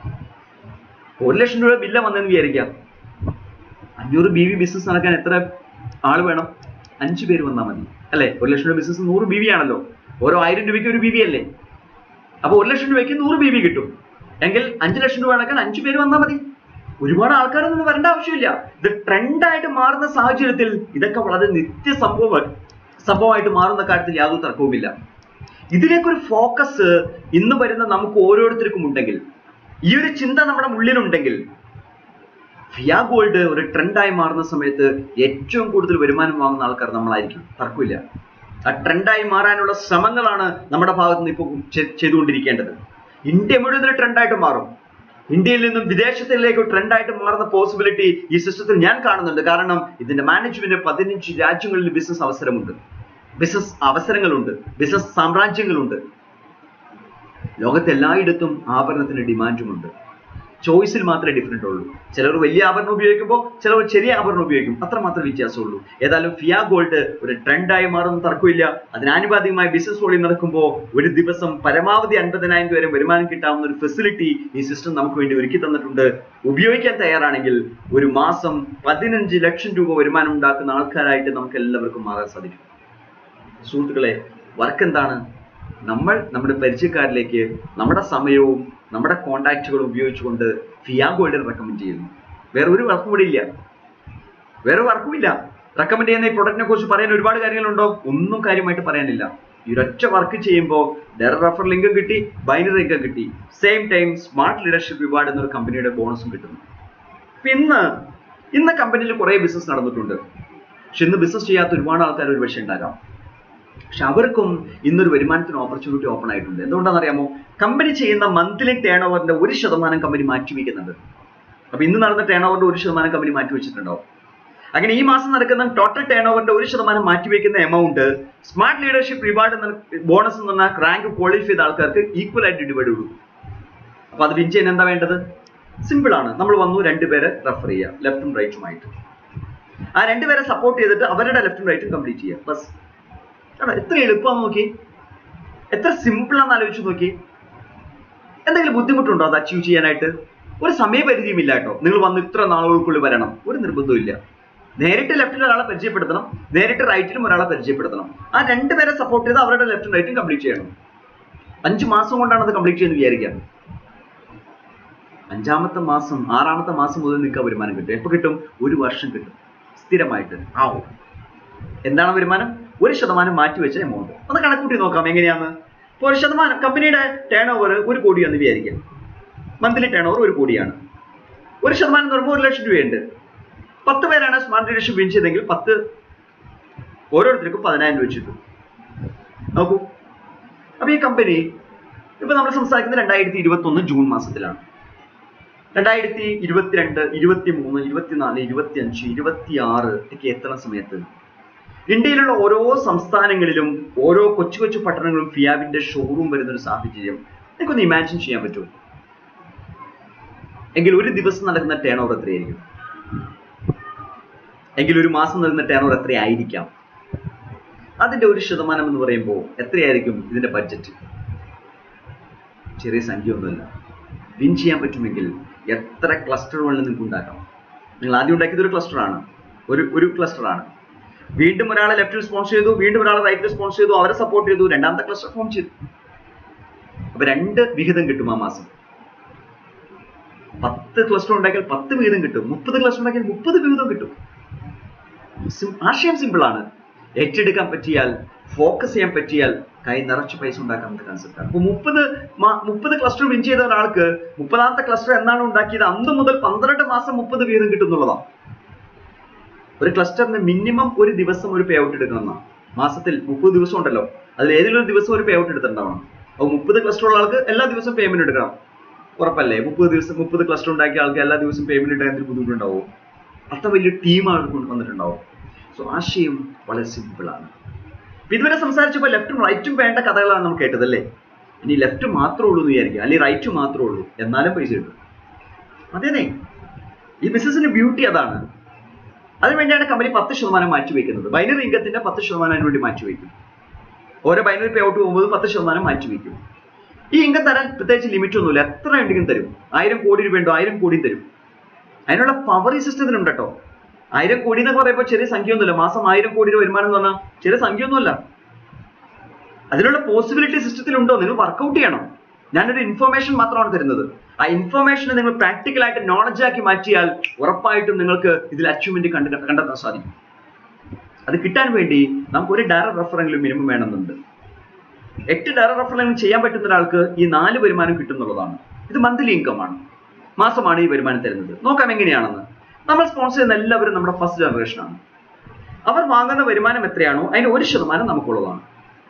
ഒരു ലക്ഷം രൂപ ബില്ല വന്നെന്ന് വിചാരിക്കാം അഞ്ഞൂറ് ബി വി ബിസിനസ് നടക്കാൻ എത്ര ആള് വേണം അഞ്ചു പേര് വന്നാൽ മതി അല്ലെ ഒരു ലക്ഷം രൂപ ബിസിനസ് നൂറ് ബി വി ആണല്ലോ ഓരോ ആയിരം രൂപയ്ക്ക് ഒരു ബി വി അല്ലേ അപ്പൊ ഒരു ലക്ഷം രൂപയ്ക്ക് നൂറ് ബി വി കിട്ടും എങ്കിൽ അഞ്ചു ലക്ഷം രൂപ അടക്കാൻ അഞ്ചു പേര് വന്നാൽ മതി ഒരുപാട് ആൾക്കാരൊന്നും വരേണ്ട ആവശ്യമില്ല ഇത് ട്രെൻഡായിട്ട് മാറുന്ന സാഹചര്യത്തിൽ ഇതൊക്കെ വളരെ നിത്യ സംഭവം സംഭവമായിട്ട് മാറുന്ന കാര്യത്തിൽ യാതൊരു തർക്കവുമില്ല ഇതിലേക്കൊരു ഫോക്കസ് ഇന്ന് വരുന്ന നമുക്ക് ഓരോരുത്തർക്കും ഉണ്ടെങ്കിൽ ഈ ഒരു ചിന്ത നമ്മുടെ ഉള്ളിലുണ്ടെങ്കിൽ ഫിയാ ഗോൾഡ് ഒരു ട്രെൻഡായി മാറുന്ന സമയത്ത് ഏറ്റവും കൂടുതൽ വരുമാനം വാങ്ങുന്ന ആൾക്കാർ നമ്മളായിരിക്കും തർക്കമില്ല ആ ട്രെൻഡായി മാറാനുള്ള ശ്രമങ്ങളാണ് നമ്മുടെ ഭാഗത്ത് നിന്ന് ഇപ്പോൾ ചെയ്തുകൊണ്ടിരിക്കേണ്ടത് ഇന്ത്യ മുഴുവൻ ഒരു ട്രെൻഡായിട്ട് മാറും ഇന്ത്യയിൽ നിന്നും വിദേശത്തിലേക്ക് ട്രെൻഡായിട്ട് മാറുന്ന പോസിബിലിറ്റി ഈ സിസ്റ്റത്തിൽ ഞാൻ കാണുന്നുണ്ട് കാരണം ഇതിന്റെ മാനേജ്മെന്റ് പതിനഞ്ച് രാജ്യങ്ങളിൽ ബിസിനസ് അവസരമുണ്ട് ബിസിനസ് അവസരങ്ങളുണ്ട് ബിസിനസ് സാമ്രാജ്യങ്ങളുണ്ട് ലോകത്ത് എല്ലായിടത്തും ആഭരണത്തിന് ഡിമാൻഡുമുണ്ട് ചോയ്സിൽ മാത്രമേ ഡിഫറൻറ്റ് ഉള്ളൂ ചിലർ വലിയ ആഭരണം ഉപയോഗിക്കുമ്പോൾ ചിലർ ചെറിയ ആഭരണം ഉപയോഗിക്കും അത്ര മാത്രമേ വ്യത്യാസമുള്ളൂ ഏതായാലും ഫിയാ ഗോൾഡ് ഒരു ട്രെൻഡായി മാറുന്ന തർക്കമില്ല അതിനാനുപാതികമായി ബിസിനസ് വഴി നടക്കുമ്പോൾ ഒരു ദിവസം പരമാവധി അൻപതിനായിരം രൂപ വരെ വരുമാനം കിട്ടാവുന്ന ഒരു ഫെസിലിറ്റി ഈ സിസ്റ്റം നമുക്ക് വേണ്ടി ഒരുക്കി തന്നിട്ടുണ്ട് ഉപയോഗിക്കാൻ തയ്യാറാണെങ്കിൽ ഒരു മാസം പതിനഞ്ച് ലക്ഷം രൂപ വരുമാനം ഉണ്ടാക്കുന്ന ആൾക്കാരായിട്ട് നമുക്ക് എല്ലാവർക്കും മാറാൻ സാധിക്കും സുഹൃത്തുക്കളെ വർക്ക് എന്താണ് നമ്മൾ നമ്മുടെ പരിചയക്കാരിലേക്ക് നമ്മുടെ സമയവും നമ്മുടെ കോണ്ടാക്റ്റുകളും ഉപയോഗിച്ചുകൊണ്ട് ഫിയാ ഗോൾഡിൽ റെക്കമെൻഡ് ചെയ്യുന്നു വേറെ ഒരു വർക്കും കൂടി ഇല്ല വേറെ വർക്കും ഇല്ല റെക്കമെൻഡ് ചെയ്യുന്ന ഈ പ്രൊഡക്റ്റിനെ കുറിച്ച് പറയാൻ ഒരുപാട് കാര്യങ്ങളുണ്ടോ ഒന്നും കാര്യമായിട്ട് പറയാനില്ല ഈ ഒരൊറ്റ വർക്ക് ചെയ്യുമ്പോൾ ഡയർ റഫർ ലിങ്ക് കിട്ടി ബൈനറി ഇൻകം കിട്ടി same time smart leadership reward എന്നൊരു കമ്പനിയുടെ ബോണസും കിട്ടുന്നു അപ്പൊ ഇന്ന് ഇന്ന് കമ്പനിയിൽ കുറേ ബിസിനസ് നടന്നിട്ടുണ്ട് പക്ഷെ ഇന്ന് ബിസിനസ് ചെയ്യാത്ത ഒരുപാട് ആൾക്കാർ ഒരു പക്ഷേ ഉണ്ടാകാം പക്ഷെ അവർക്കും ഇന്നൊരു വരുമാനത്തിന് ഓപ്പർച്യൂണിറ്റി ഓപ്പൺ ആയിട്ടുണ്ട് എന്തുകൊണ്ടാണെന്ന് അറിയാമോ കമ്പനി ചെയ്യുന്ന മന്ത്ലി ടേൺ ഓവറിന്റെ ഒരു ശതമാനം കമ്പനി മാറ്റിവെക്കുന്നുണ്ട് അപ്പൊ ഇന്ന് നടന്ന ടേൺ ഓവറിന്റെ ഒരു ശതമാനം കമ്പനി മാറ്റിവെച്ചിട്ടുണ്ടാവും അങ്ങനെ ഈ മാസം നടക്കുന്ന ടോട്ടൽ ടേൺ ഓവറിന്റെ ഒരു ശതമാനം മാറ്റിവെക്കുന്ന എമൗണ്ട് സ്മാർട്ട് ലീഡർഷിപ്പ് റിവാർഡ് എന്ന ബോണസ് എന്ന് പറഞ്ഞ റാങ്ക് ക്വാളിഫൈ ചെയ്ത ആൾക്കാർക്ക് ഈക്വൽ ആയിട്ട് ഡിവൈഡ് കൊടുക്കും അപ്പൊ അത് വിൻ ചെയ്യാൻ എന്താ വേണ്ടത് സിമ്പിൾ ആണ് നമ്മൾ വന്നു രണ്ടുപേരെ റെഫർ ചെയ്യുക ലെഫ്റ്റും റൈറ്റുമായിട്ട് ആ രണ്ടുപേരെ സപ്പോർട്ട് ചെയ്തിട്ട് അവരുടെ ലെഫ്റ്റും റൈറ്റും കംപ്ലീറ്റ് ചെയ്യുക ബസ് കാരണം എത്ര എളുപ്പമാണെന്ന് നോക്കി എത്ര സിമ്പിൾ ആണെന്ന് ആലോചിച്ച് നോക്കി എന്തെങ്കിലും ബുദ്ധിമുട്ടുണ്ടോ അത് അച്ചീവ് ചെയ്യാനായിട്ട് ഒരു സമയപരിധിയും ഇല്ല കേട്ടോ നിങ്ങൾ വന്ന് ഇത്ര നാളുകൾക്കുള്ളിൽ വരണം ഒരു നിർബന്ധവും ഇല്ല നേരിട്ട് ലെഫ്റ്റിൽ ഒരാളെ പരിചയപ്പെടുത്തണം നേരിട്ട് റൈറ്റിലും ഒരാളെ പരിചയപ്പെടുത്തണം ആ രണ്ടുപേരെ സപ്പോർട്ട് ചെയ്ത് അവരുടെ ലെഫ്റ്റും റൈറ്റും കംപ്ലീറ്റ് ചെയ്യണം അഞ്ച് മാസം കൊണ്ടാണ് അത് കംപ്ലീറ്റ് ചെയ്യുന്നത് വിചാരിക്കാം അഞ്ചാമത്തെ മാസം ആറാമത്തെ മാസം മുതൽ നിങ്ങൾക്ക് വരുമാനം കിട്ടും എപ്പോൾ കിട്ടും ഒരു വർഷം കിട്ടും സ്ഥിരമായിട്ട് ആവും എന്താണ് വരുമാനം ഒരു ശതമാനം മാറ്റിവെച്ച എമൗണ്ട് ഒന്ന് കണക്കൂട്ടി നോക്കാം എങ്ങനെയാന്ന് ഇപ്പോൾ ഒരു ശതമാനം കമ്പനിയുടെ ടേൺ ഓവർ ഒരു കോടിയാണെന്ന് വിചാരിക്കാം മന്ത്ലി ടേൺ ഓവർ ഒരു കോടിയാണ് ഒരു ശതമാനം എന്ന് പറയുമ്പോൾ ഒരു ലക്ഷം രൂപയുണ്ട് പത്ത് പേരാണ് സ്മാർട്ട് ലീഡർഷിപ്പ് വിൻ ചെയ്തെങ്കിൽ പത്ത് ഓരോരുത്തർക്കും പതിനായിരം രൂപ വെച്ചിട്ടു നോക്കൂ അപ്പൊ ഈ കമ്പനി ഇപ്പൊ നമ്മൾ സംസാരിക്കുന്നത് രണ്ടായിരത്തി ഇരുപത്തി ഒന്ന് ജൂൺ മാസത്തിലാണ് രണ്ടായിരത്തി ഇരുപത്തിരണ്ട് ഇരുപത്തി മൂന്ന് ഇരുപത്തിനാല് ഇരുപത്തി അഞ്ച് ഇരുപത്തി ആറ് ഒക്കെ എത്തുന്ന സമയത്ത് ഇന്ത്യയിലുള്ള ഓരോ സംസ്ഥാനങ്ങളിലും ഓരോ കൊച്ചു കൊച്ചു പട്ടണങ്ങളും ഫിയാബിന്റെ ഷോറൂം വരുന്ന ഒരു സാഹചര്യം നിങ്ങൾക്കൊന്ന് ഇമാജിൻ ചെയ്യാൻ പറ്റുമോ എങ്കിൽ ഒരു ദിവസം നടക്കുന്ന ടേൺ ഓവർ എത്രയായിരിക്കും എങ്കിൽ ഒരു മാസം നടക്കുന്ന ടേൺ ഓവർ എത്രയായിരിക്കാം അതിന്റെ ഒരു ശതമാനം എന്ന് പറയുമ്പോൾ എത്രയായിരിക്കും ഇതിന്റെ ബഡ്ജറ്റ് ചെറിയ സംഖ്യ ഒന്നുമല്ല വിൻ ചെയ്യാൻ പറ്റുമെങ്കിൽ എത്ര ക്ലസ്റ്റർ വേണമെങ്കിലും നിങ്ങൾക്ക് ഉണ്ടാക്കാം നിങ്ങൾ ആദ്യം ഉണ്ടാക്കിയത് ഒരു ക്ലസ്റ്ററാണ് ഒരു ഒരു ക്ലസ്റ്ററാണ് വീണ്ടും ഒരാളെ ലെഫ്റ്റിൽ സ്പോൺസർ ചെയ്തു വീണ്ടും ഒരാളെ റൈറ്റിൽ സ്പോൺസർ ചെയ്തു അവരെ സപ്പോർട്ട് ചെയ്തു രണ്ടാമത്തെ ക്ലസ്റ്റർ ഫോം ചെയ്തു അപ്പൊ രണ്ട് വിഹിതം കിട്ടും ആ മാസം പത്ത് ക്ലസ്റ്റർ ഉണ്ടാക്കിയാൽ പത്ത് വിഹിതം കിട്ടും മുപ്പത് ക്ലസ്റ്റർ ഉണ്ടാക്കിയാൽ മുപ്പത് വിഹിതം കിട്ടും സിം- ആശയം സിമ്പിൾ ആണ് ഏറ്റെടുക്കാൻ പറ്റിയാൽ ഫോക്കസ് ചെയ്യാൻ പറ്റിയാൽ കൈ നിറച്ച് പൈസ ഉണ്ടാക്കാവുന്ന കൺസെപ്റ്റാണ് അപ്പൊ മുപ്പത് മുപ്പത് ക്ലസ്റ്റർ വിൻ ചെയ്ത ഒരാൾക്ക് മുപ്പതാമത്തെ ക്ലസ്റ്റർ എന്നാണ് ഉണ്ടാക്കിയത് അന്ന് മുതൽ പന്ത്രണ്ട് മാസം മുപ്പത് വീതം കിട്ടുന്നുള്ളതാണ് ഒരു ക്ലസ്റ്ററിന് മിനിമം ഒരു ദിവസം ഒരു പേ ഔട്ട് എടുക്കണമെന്നാണ് മാസത്തിൽ മുപ്പത് ദിവസം ഉണ്ടല്ലോ അതിൽ ഏതെങ്കിലും ഒരു ദിവസം ഒരു പേ ഔട്ട് എടുത്തിട്ടുണ്ടാവണം അപ്പൊ മുപ്പത് ക്ലസ്റ്റർ ഉള്ള ആൾക്ക് എല്ലാ ദിവസവും പേയ്മെന്റ് എടുക്കണം ഉറപ്പല്ലേ മുപ്പത് ദിവസം മുപ്പത് ക്ലസ്റ്റർ ഉണ്ടാക്കിയ ആൾക്ക് എല്ലാ ദിവസവും പേയ്മെന്റ് ഇടാൻ എന്തൊരു ബുദ്ധിമുട്ടുണ്ടാവും അത്ര വലിയ ടീം ആൾക്ക് വന്നിട്ടുണ്ടാവും സോ ആശയം വളരെ സിമ്പിൾ ആണ് ഇപ്പൊ ഇതുവരെ സംസാരിച്ചപ്പോൾ ലെഫ്റ്റും റൈറ്റും വേണ്ട കഥകളാണ് നമ്മൾ കേട്ടത് അല്ലേ ഇനി ലെഫ്റ്റ് മാത്രമേ ഉള്ളൂ എന്ന് വിചാരിക്കുക അല്ലെങ്കിൽ റൈറ്റ് മാത്രമേ ഉള്ളൂ എന്നാലും പൈസ കിട്ടും അതേനെ ഈ ബിസിനസിന്റെ ബ്യൂട്ടി അതാണ് അതിനുവേണ്ടിയാണ് കമ്പനി പത്ത് ശതമാനം മാറ്റി വെക്കുന്നത് ബൈനറി ഇൻകത്തിന്റെ പത്ത് ശതമാനം അതിന് വേണ്ടി മാറ്റി വെക്കും ഓരോ ബൈനറി പേ ഔട്ട് പോകുമ്പോൾ പത്ത് ശതമാനം മാറ്റി വെക്കും ഈ ഇൻകം തരാൻ പ്രത്യേകിച്ച് ലിമിറ്റ് ഒന്നുമില്ല എത്ര ഉണ്ടെങ്കിലും തരും ആയിരം കോടി രൂപ ഉണ്ടോ ആയിരം കോടിയും തരും അതിനുള്ള പവർ ഈ സിസ്റ്റത്തിനുണ്ട് കേട്ടോ ആയിരം കോടി എന്നൊക്കെ പറയുമ്പോൾ ചെറിയ സംഖ്യ ഒന്നുമില്ല മാസം ആയിരം കോടി രൂപ വരുമാനം എന്ന് പറഞ്ഞാൽ ചെറിയ സംഖ്യ ഒന്നുമല്ല അതിനുള്ള പോസിബിലിറ്റി സിസ്റ്റത്തിലുണ്ടോ നിങ്ങൾ വർക്കൗട്ട് ചെയ്യണം ഞാനൊരു ഇൻഫർമേഷൻ മാത്രമാണ് തരുന്നത് ആ ഇൻഫർമേഷനെ നിങ്ങൾ പ്രാക്ടിക്കൽ ആയിട്ട് നോളജ് ആക്കി മാറ്റിയാൽ ഉറപ്പായിട്ടും നിങ്ങൾക്ക് ഇതിൽ അച്ചീവ്മെന്റ് കണ്ടെ കണ്ടെത്താൻ സാധിക്കും അത് കിട്ടാൻ വേണ്ടി നമുക്ക് ഒരു ഡയറക്ട് റെഫറെങ്കിലും മിനിമം വേണമെന്നുണ്ട് എട്ട് ഡയറക്ട് റെഫറെങ്കിലും ചെയ്യാൻ പറ്റുന്ന ഒരാൾക്ക് ഈ നാല് വരുമാനം കിട്ടുന്നുള്ളതാണ് ഇത് മന്ത്ലി ഇൻകം ആണ് മാസമാണ് ഈ വരുമാനം തരുന്നത് നോക്കാം എങ്ങനെയാണെന്ന് നമ്മൾ സ്പോൺസർ ചെയ്യുന്ന എല്ലാവരും നമ്മുടെ ഫസ്റ്റ് ജനറേഷൻ ആണ് അവർ വാങ്ങുന്ന വരുമാനം എത്രയാണോ അതിന് ഒരു ശതമാനം നമുക്കുള്ളതാണ്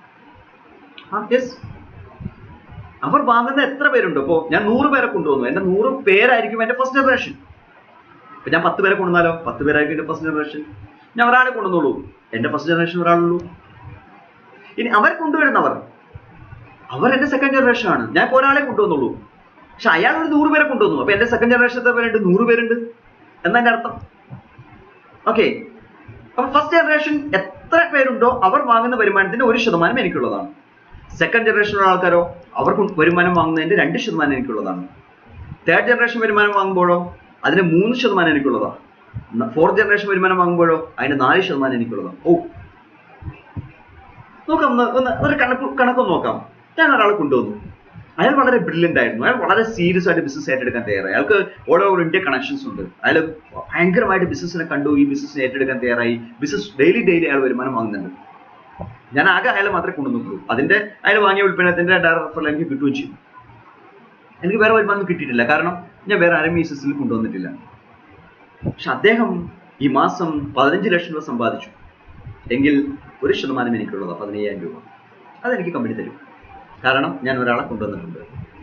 ആ യെസ് അവർ വാങ്ങുന്ന എത്ര പേരുണ്ട് ഇപ്പോ ഞാൻ നൂറ് പേരെ കൊണ്ടുവന്നു എന്റെ നൂറ് പേരായിരിക്കും എന്റെ ഫസ്റ്റ് ജനറേഷൻ ഇപ്പൊ ഞാൻ പത്ത് പേരെ കൊണ്ടുവന്നാലോ പത്ത് പേരായിരിക്കും എന്റെ ഫസ്റ്റ് ജനറേഷൻ ഞാൻ ഒരാളെ കൊണ്ടുവന്നുള്ളൂ എന്റെ ഫസ്റ്റ് ജനറേഷൻ ഒരാളുള്ളൂ ഇനി അവർ കൊണ്ടുവരുന്നവർ അവർ എന്റെ സെക്കൻഡ് ജനറേഷൻ ആണ് ഞാൻ ഇപ്പോൾ ഒരാളെ കൊണ്ടുവന്നുള്ളൂ പക്ഷെ അയാൾ ഒരു നൂറ് പേരെ കൊണ്ടുവന്നു അപ്പൊ എന്റെ സെക്കൻഡ് ജനറേഷനത്തെ പേരുണ്ട് നൂറ് പേരുണ്ട് എന്നതിന്റെ അർത്ഥം ഓക്കെ അപ്പൊ ഫസ്റ്റ് ജനറേഷൻ എത്ര പേരുണ്ടോ അവർ വാങ്ങുന്ന വരുമാനത്തിന്റെ ഒരു ശതമാനം എനിക്കുള്ളതാണ് സെക്കൻഡ് ജനറേഷനുള്ള ആൾക്കാരോ അവർ കൊണ്ട് വരുമാനം വാങ്ങുന്നതിന്റെ രണ്ട് ശതമാനം എനിക്കുള്ളതാണ് തേർഡ് ജനറേഷൻ വരുമാനം വാങ്ങുമ്പോഴോ അതിന് മൂന്ന് ശതമാനം എനിക്കുള്ളതാണ് ഫോർത്ത് ജനറേഷൻ വരുമാനം വാങ്ങുമ്പോഴോ അതിന് നാല് ശതമാനം എനിക്കുള്ളതാണ് ഓ നോക്കാം ഒന്ന് ഒന്ന് ഒരു കണക്ക് കണക്കൊന്ന് നോക്കാം ഞാൻ ഒരാളെ കൊണ്ടുവന്നു അയാൾ വളരെ ബ്രില്യൻ്റ് ആയിരുന്നു അയാൾ വളരെ സീരിയസ് ആയിട്ട് ബിസിനസ് ഏറ്റെടുക്കാൻ തയ്യാറായി അയാൾക്ക് ഓൾ ഓവർ ഇന്ത്യ കണക്ഷൻസ് ഉണ്ട് അയാൾ ഭയങ്കരമായിട്ട് ബിസിനസ്സിനെ കണ്ടു ഈ ബിസിനസ്സിനെ ഏറ്റെടുക്കാൻ തയ്യാറായി ബിസിനസ് ഡെയിലി ഡെയിലി അയാൾ വരുമാനം വാങ്ങുന്നുണ്ട് ഞാൻ ആകെ അയാളെ മാത്രമേ കൊണ്ടുവന്നുള്ളൂ അതിന്റെ അയാൾ വാങ്ങിയ ഉൽപ്പന്നത്തിന്റെ ഡയറക്ടർ എനിക്ക് കിട്ടുകയും ചെയ്തു എനിക്ക് വേറെ വരുമാനം കിട്ടിയിട്ടില്ല കാരണം ഞാൻ വേറെ ആരും ഈ സിസ്റ്റത്തിൽ കൊണ്ടുവന്നിട്ടില്ല പക്ഷെ അദ്ദേഹം ഈ മാസം പതിനഞ്ച് ലക്ഷം രൂപ സമ്പാദിച്ചു എങ്കിൽ ഒരു ശതമാനം എനിക്കുള്ളതാണ് പതിനയ്യായിരം രൂപ അതെനിക്ക് കമ്പനി തരും കാരണം ഞാൻ ഒരാളെ കൊണ്ടുവന്നിട്ടുണ്ട്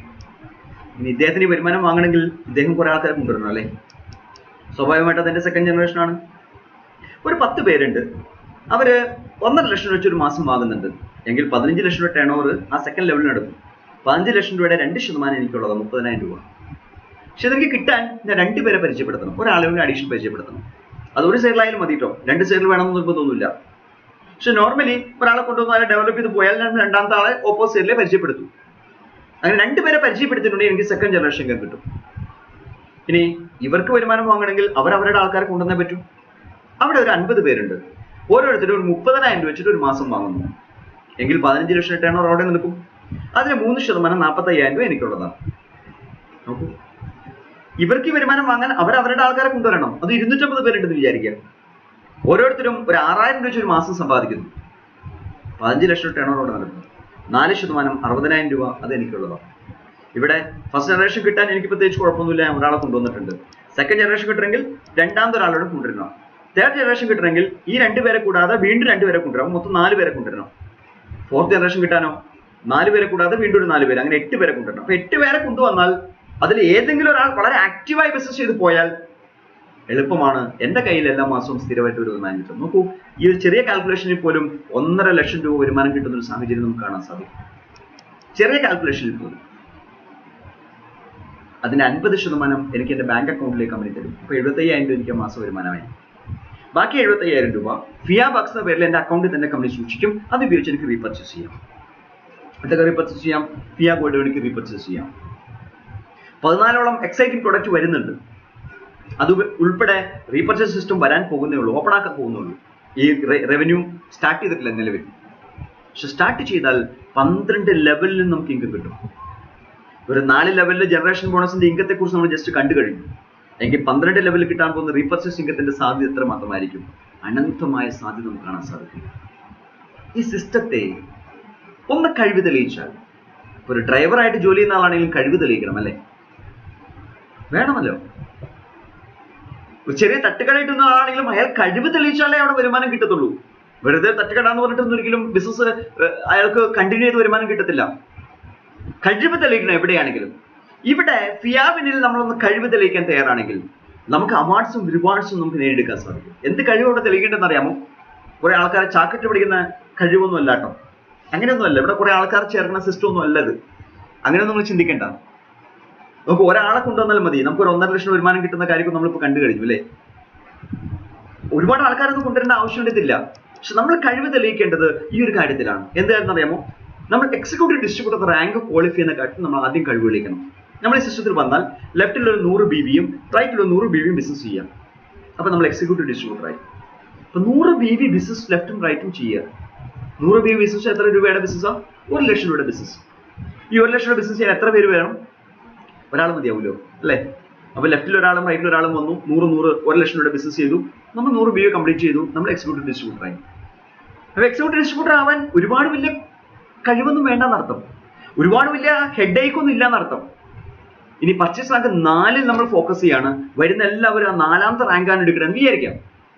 ഇനി ഇദ്ദേഹത്തിന് ഈ വരുമാനം വാങ്ങണമെങ്കിൽ ഇദ്ദേഹം കുറെ ആൾക്കാരെ കൊണ്ടുവരണം അല്ലേ സ്വാഭാവികമായിട്ട് അതെന്റെ സെക്കൻഡ് ജനറേഷൻ ആണ് ഒരു പത്ത് പേരുണ്ട് അവര് ഒന്നര ലക്ഷം വെച്ച് ഒരു മാസം വാങ്ങുന്നുണ്ട് എങ്കിൽ പതിനഞ്ച് ലക്ഷം രൂപ ടേൺ ഓവർ ആ സെക്കൻഡ് ലെവലിൽ നടക്കും പതിനഞ്ച് ലക്ഷം രൂപയുടെ രണ്ട് ശതമാനം എനിക്കുള്ളത് മുപ്പതിനായിരം രൂപ പക്ഷെ ഇതെനിക്ക് കിട്ടാൻ ഞാൻ രണ്ടുപേരെ പരിചയപ്പെടുത്തണം ഒരാളെ കൂടി അഡീഷൻ പരിചയപ്പെടുത്തണം അത് ഒരു സൈഡിലായാലും മതി കേട്ടോ രണ്ട് സൈഡിൽ വേണമെന്ന് നിർബന്ധമൊന്നുമില്ല പക്ഷെ നോർമലി ഒരാളെ കൊണ്ടുവന്ന് അയാളെ ഡെവലപ്പ് ചെയ്ത് പോയാൽ ഞാൻ രണ്ടാമത്തെ ആളെ ഓപ്പോസിറ്റിലെ പരിചയപ്പെടുത്തും അങ്ങനെ രണ്ടുപേരെ പരിചയപ്പെടുത്തിയിട്ടുണ്ടെങ്കിൽ എനിക്ക് സെക്കൻഡ് ജനറേഷൻ കിട്ടും ഇനി ഇവർക്ക് വരുമാനം വാങ്ങണമെങ്കിൽ അവർ അവരുടെ ആൾക്കാരെ കൊണ്ടുവന്നേ പറ്റും അവിടെ ഒരു അൻപത് പേരുണ്ട് ഓരോരുത്തരും ഒരു മുപ്പതിനായിരം രൂപ വെച്ചിട്ട് ഒരു മാസം വാങ്ങുന്നു എങ്കിൽ പതിനഞ്ച് ലക്ഷം ടേണർ അവിടെ നിൽക്കും അതിന് മൂന്ന് ശതമാനം നാൽപ്പത്തി അയ്യായിരം രൂപ എനിക്കുള്ളതാണ് നോക്കൂ ഇവർക്ക് ഈ വരുമാനം വാങ്ങാൻ അവർ അവരുടെ ആൾക്കാരെ കൊണ്ടുവരണം അത് ഇരുന്നൂറ്റമ്പത് പേരുണ്ടെന്ന് വിചാരിക്കുക ഓരോരുത്തരും ഒരു ആറായിരം രൂപ വെച്ച് ഒരു മാസം സമ്പാദിക്കുന്നു പതിനഞ്ച് ലക്ഷം ടേണോറോടെ നടക്കുന്നു നാല് ശതമാനം അറുപതിനായിരം രൂപ അത് എനിക്കുള്ളതാണ് ഇവിടെ ഫസ്റ്റ് ജനറേഷൻ കിട്ടാൻ എനിക്ക് പ്രത്യേകിച്ച് കുഴപ്പമൊന്നുമില്ല ഞാൻ ഒരാളെ കൊണ്ടുവന്നിട്ടുണ്ട് സെക്കൻഡ് ജനറേഷൻ കിട്ടണമെങ്കിൽ രണ്ടാമത്തെ ഒരാളോട് കൊണ്ടുവരണം തേർഡ് ജനറേഷൻ കിട്ടണമെങ്കിൽ ഈ രണ്ടുപേരെ കൂടാതെ വീണ്ടും രണ്ടുപേരെ കൊണ്ടുവരണം മൊത്തം നാല് പേരെ കൊണ്ടുവരണം ഫോർത്ത് ജനറേഷൻ കിട്ടാനോ നാല് പേരെ കൂടാതെ വീണ്ടും ഒരു നാല് പേര് അങ്ങനെ എട്ട് പേരെ കൊണ്ടുവരണം അപ്പൊ എട്ട് പേരെ കൊണ്ടുവന്നാൽ അതിൽ ഏതെങ്കിലും ഒരാൾ വളരെ ആക്റ്റീവായി ബിസിനസ് ചെയ്ത് പോയാൽ എളുപ്പമാണ് എന്റെ കയ്യിൽ എല്ലാ മാസവും സ്ഥിരമായിട്ട് ഒരു വരുമാനം കിട്ടും നോക്കൂ ഈ ഒരു ചെറിയ കാൽക്കുലേഷനിൽ പോലും ഒന്നര ലക്ഷം രൂപ വരുമാനം കിട്ടുന്ന ഒരു സാഹചര്യം നമുക്ക് കാണാൻ സാധിക്കും ചെറിയ കാൽക്കുലേഷനിൽ പോലും അതിന്റെ അൻപത് ശതമാനം എനിക്ക് എന്റെ ബാങ്ക് അക്കൗണ്ടിലേക്ക് കമ്പനി തരും അപ്പൊ എഴുപത്തയ്യായിരം രൂപ എനിക്ക് മാസ വരുമാനമായി ബാക്കി എഴുപത്തയ്യായിരം രൂപ ഫിയ ബക്സ് എന്ന പേരിൽ എന്റെ അക്കൗണ്ടിൽ തന്നെ കമ്പനി സൂക്ഷിക്കും അത് ഉപയോഗിച്ച് എനിക്ക് റീപർച്ചേസ് ചെയ്യാം എന്തൊക്കെ റീപർച്ചേസ് ചെയ്യാം ഫിയ ഗോൾഡ് എനിക്ക് റീപർച്ചേസ് ചെയ്യാം പതിനാലോളം എക്സൈറ്റിംഗ് പ്രൊഡക്റ്റ് വരുന്നുണ്ട് അത് ഉൾപ്പെടെ റീപർച്ചേസ് സിസ്റ്റം വരാൻ പോകുന്നേ ഉള്ളൂ ഓപ്പൺ ആക്കാൻ പോകുന്നേ ഉള്ളൂ ഈ റവന്യൂ സ്റ്റാർട്ട് ചെയ്തിട്ടില്ല നിലവിൽ പക്ഷെ സ്റ്റാർട്ട് ചെയ്താൽ പന്ത്രണ്ട് ലെവലിൽ നമുക്ക് ഇൻകം കിട്ടും ഒരു നാല് ലെവലിൽ ജനറേഷൻ ബോണസിന്റെ ഇൻകത്തെ കുറിച്ച് നമ്മൾ ജസ്റ്റ് കണ്ടു കഴിഞ്ഞു എങ്കിൽ പന്ത്രണ്ട് ലെവലിൽ കിട്ടാൻ പോകുന്ന റീപർച്ചേസ് ഇൻകത്തിന്റെ സാധ്യത എത്ര മാത്രമായിരിക്കും അനന്തമായ സാധ്യത നമുക്ക് കാണാൻ സാധിക്കും ഈ സിസ്റ്റത്തെ ഒന്ന് കഴിവ് തെളിയിച്ചാൽ ഒരു ഡ്രൈവറായിട്ട് ജോലി ചെയ്യുന്ന ആളാണെങ്കിലും കഴിവ് തെളിയിക്കണം അല്ലേ വേണമല്ലോ ഒരു ചെറിയ തട്ടുകടയിട്ടുന്ന ആളാണെങ്കിലും അയാൾ കഴിവ് തെളിയിച്ചാലേ അവിടെ വരുമാനം കിട്ടത്തുള്ളൂ വെറുതെ തട്ടുകട എന്ന് പറഞ്ഞിട്ടൊന്നും ഒരിക്കലും ബിസിനസ് അയാൾക്ക് കണ്ടിന്യൂ ചെയ്ത് വരുമാനം കിട്ടത്തില്ല കഴിവ് തെളിയിക്കണം എവിടെയാണെങ്കിലും ഇവിടെ ഫിയാവിനിൽ നമ്മളൊന്ന് കഴിവ് തെളിയിക്കാൻ തയ്യാറാണെങ്കിൽ നമുക്ക് അവാർഡ്സും റിവാർഡ്സും നമുക്ക് നേടിയെടുക്കാൻ സാധിക്കും എന്ത് കഴിവോടെ തെളിയിക്കേണ്ടതെന്ന് അറിയാമോ കുറെ ആൾക്കാരെ ചാക്കറ്റ് പിടിക്കുന്ന കഴിവൊന്നും അല്ല കേട്ടോ അങ്ങനെയൊന്നും അല്ല ഇവിടെ കുറെ ആൾക്കാർ ചേർക്കുന്ന സിസ്റ്റം ഒന്നും അല്ലത് അങ്ങനെയൊന്നും നമ്മൾ ചിന്തിക്കേണ്ട നമുക്ക് ഒരാളെ കൊണ്ടുവന്നാൽ മതി നമുക്ക് ഒരു ഒന്നര ലക്ഷം വരുമാനം കിട്ടുന്ന കാര്യം നമ്മളിപ്പോൾ കണ്ടു കഴിഞ്ഞു അല്ലേ ഒരുപാട് ആൾക്കാരൊന്നും കൊണ്ടുവരേണ്ട ആവശ്യമുണ്ടില്ല പക്ഷെ നമ്മൾ കഴിവ് തെളിയിക്കേണ്ടത് ഈ ഒരു കാര്യത്തിലാണ് എന്താണെന്ന് അറിയാമോ നമ്മൾ എക്സിക്യൂട്ടീവ് ഡിസ്ട്രിബ്യൂട്ടർ റാങ്ക് ക്വാളിഫൈ ചെയ്യുന്ന കാര്യത്തിൽ നമ്മൾ ആദ്യം കഴിവ് തെളിയിക്കണം നമ്മൾ ഈ സിസ്റ്റത്തിൽ വന്നാൽ ലെഫ്റ്റിൽ ഒരു നൂറ് ബി വിയും റൈറ്റിൽ ഒരു നൂറ് ബി വിയും ബിസിനസ് ചെയ്യാം അപ്പൊ നമ്മൾ എക്സിക്യൂട്ടീവ് ഡിസ്ട്രിബ്യൂട്ടർ ആയി അപ്പൊ നൂറ് ബി വി ബിസിനസ് ലെഫ്റ്റും റൈറ്റും ചെയ്യുക നൂറ് ബി വി ബിസിനസ് എത്ര രൂപയുടെ ബിസിനസ്സാണ് ഒരു ലക്ഷം രൂപയുടെ ബിസിനസ് ഈ ഒരു ലക്ഷം രൂപ ബിസിനസ് ചെയ്യാൻ എത്ര പേര് വേണം ഒരാൾ മതിയാവുമല്ലോ അല്ലേ അപ്പൊ ലെഫ്റ്റിൽ ഒരാളും റൈറ്റിൽ ഒരാളും വന്നു നൂറ് നൂറ് ഒരു ലക്ഷം രൂപയുടെ ബിസിനസ് ചെയ്തു നമ്മൾ നൂറ് ബി കംപ്ലീറ്റ് ചെയ്തു നമ്മൾ എക്സിക്യൂട്ടീവ് ഡിസ്ട്രിബ്യൂട്ടർ ആയി അപ്പൊ എക്സിക്യൂട്ടീവ് ഡിസ്ട്രിബ്യൂട്ടർ ആവാൻ ഒരുപാട് വലിയ കഴിവൊന്നും വേണ്ടെന്നർത്ഥം ഒരുപാട് വലിയ ഹെഡ് ഒന്നും ഇല്ലാന്നർത്ഥം ഇനി പർച്ചേസ് റാങ്ക് നാലിൽ നമ്മൾ ഫോക്കസ് ചെയ്യാണ് വരുന്ന എല്ലാവരും ആ നാലാമത്തെ റാങ്കാണ് എടുക്കണം വിചാരിക്കാം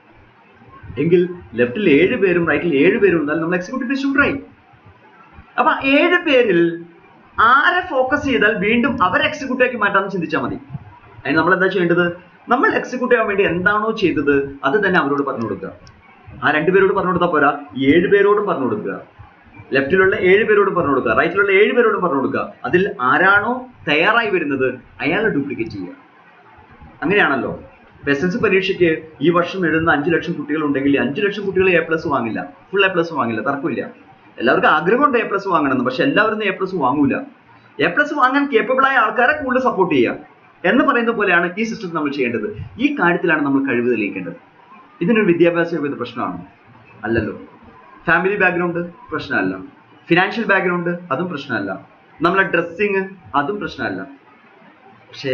എങ്കിൽ ലെഫ്റ്റിൽ ഏഴ് പേരും റൈറ്റിൽ ഏഴ് പേരും എന്നാൽ നമ്മൾ എക്സിക്യൂട്ടീവ് ഡിസ്ട്രിബ്യൂട്ടർ ആയി അപ്പൊ ഏഴ് പേരിൽ ആരെ ഫോക്കസ് ചെയ്താൽ വീണ്ടും അവരെ എക്സിക്യൂട്ടീവ് ആക്കി മാറ്റാമെന്ന് ചിന്തിച്ചാൽ മതി അതിന് നമ്മൾ എന്താ ചെയ്യേണ്ടത് നമ്മൾ എക്സിക്യൂട്ടീവ് ആവാൻ വേണ്ടി എന്താണോ ചെയ്തത് അത് തന്നെ അവരോട് പറഞ്ഞു കൊടുക്കുക ആ രണ്ടുപേരോട് പറഞ്ഞു കൊടുത്താൽ പോരാ ഈ ഏഴ് പേരോടും പറഞ്ഞു കൊടുക്കുക ലെഫ്റ്റിലുള്ള ഏഴ് പേരോടും പറഞ്ഞു കൊടുക്കുക റൈറ്റിലുള്ള ഏഴ് പേരോടും പറഞ്ഞു കൊടുക്കുക അതിൽ ആരാണോ തയ്യാറായി വരുന്നത് അയാളെ ഡ്യൂപ്ലിക്കേറ്റ് ചെയ്യുക അങ്ങനെയാണല്ലോ എസ് എൽ സി പരീക്ഷയ്ക്ക് ഈ വർഷം എഴുതുന്ന അഞ്ചു ലക്ഷം കുട്ടികൾ ഉണ്ടെങ്കിൽ അഞ്ചു ലക്ഷം കുട്ടികൾ എ പ്ലസ് വാങ്ങില്ല ഫുൾ എ പ്ലസ് വാങ്ങില്ല തർക്കമില്ല എല്ലാവർക്കും ആഗ്രഹമുണ്ട് എ പ്ലസ് വാങ്ങണമെന്ന് പക്ഷെ എല്ലാവരും എ പ്ലസ് വാങ്ങൂല എ പ്ലസ് വാങ്ങാൻ കേപ്പബിൾ ആയ ആൾക്കാരെ കൂടുതൽ സപ്പോർട്ട് ചെയ്യുക എന്ന് പറയുന്ന പോലെയാണ് ഈ സിസ്റ്റത്തിൽ നമ്മൾ ചെയ്യേണ്ടത് ഈ കാര്യത്തിലാണ് നമ്മൾ കഴിവ് തെളിയിക്കേണ്ടത് ഇതിനൊരു വിദ്യാഭ്യാസ യോഗ്യത പ്രശ്നമാണ് അല്ലല്ലോ ഫാമിലി ബാക്ക്ഗ്രൗണ്ട് പ്രശ്നമല്ല ഫിനാൻഷ്യൽ ബാക്ക്ഗ്രൗണ്ട് അതും പ്രശ്നമല്ല നമ്മളെ ഡ്രസ്സിങ് അതും പ്രശ്നമല്ല പക്ഷേ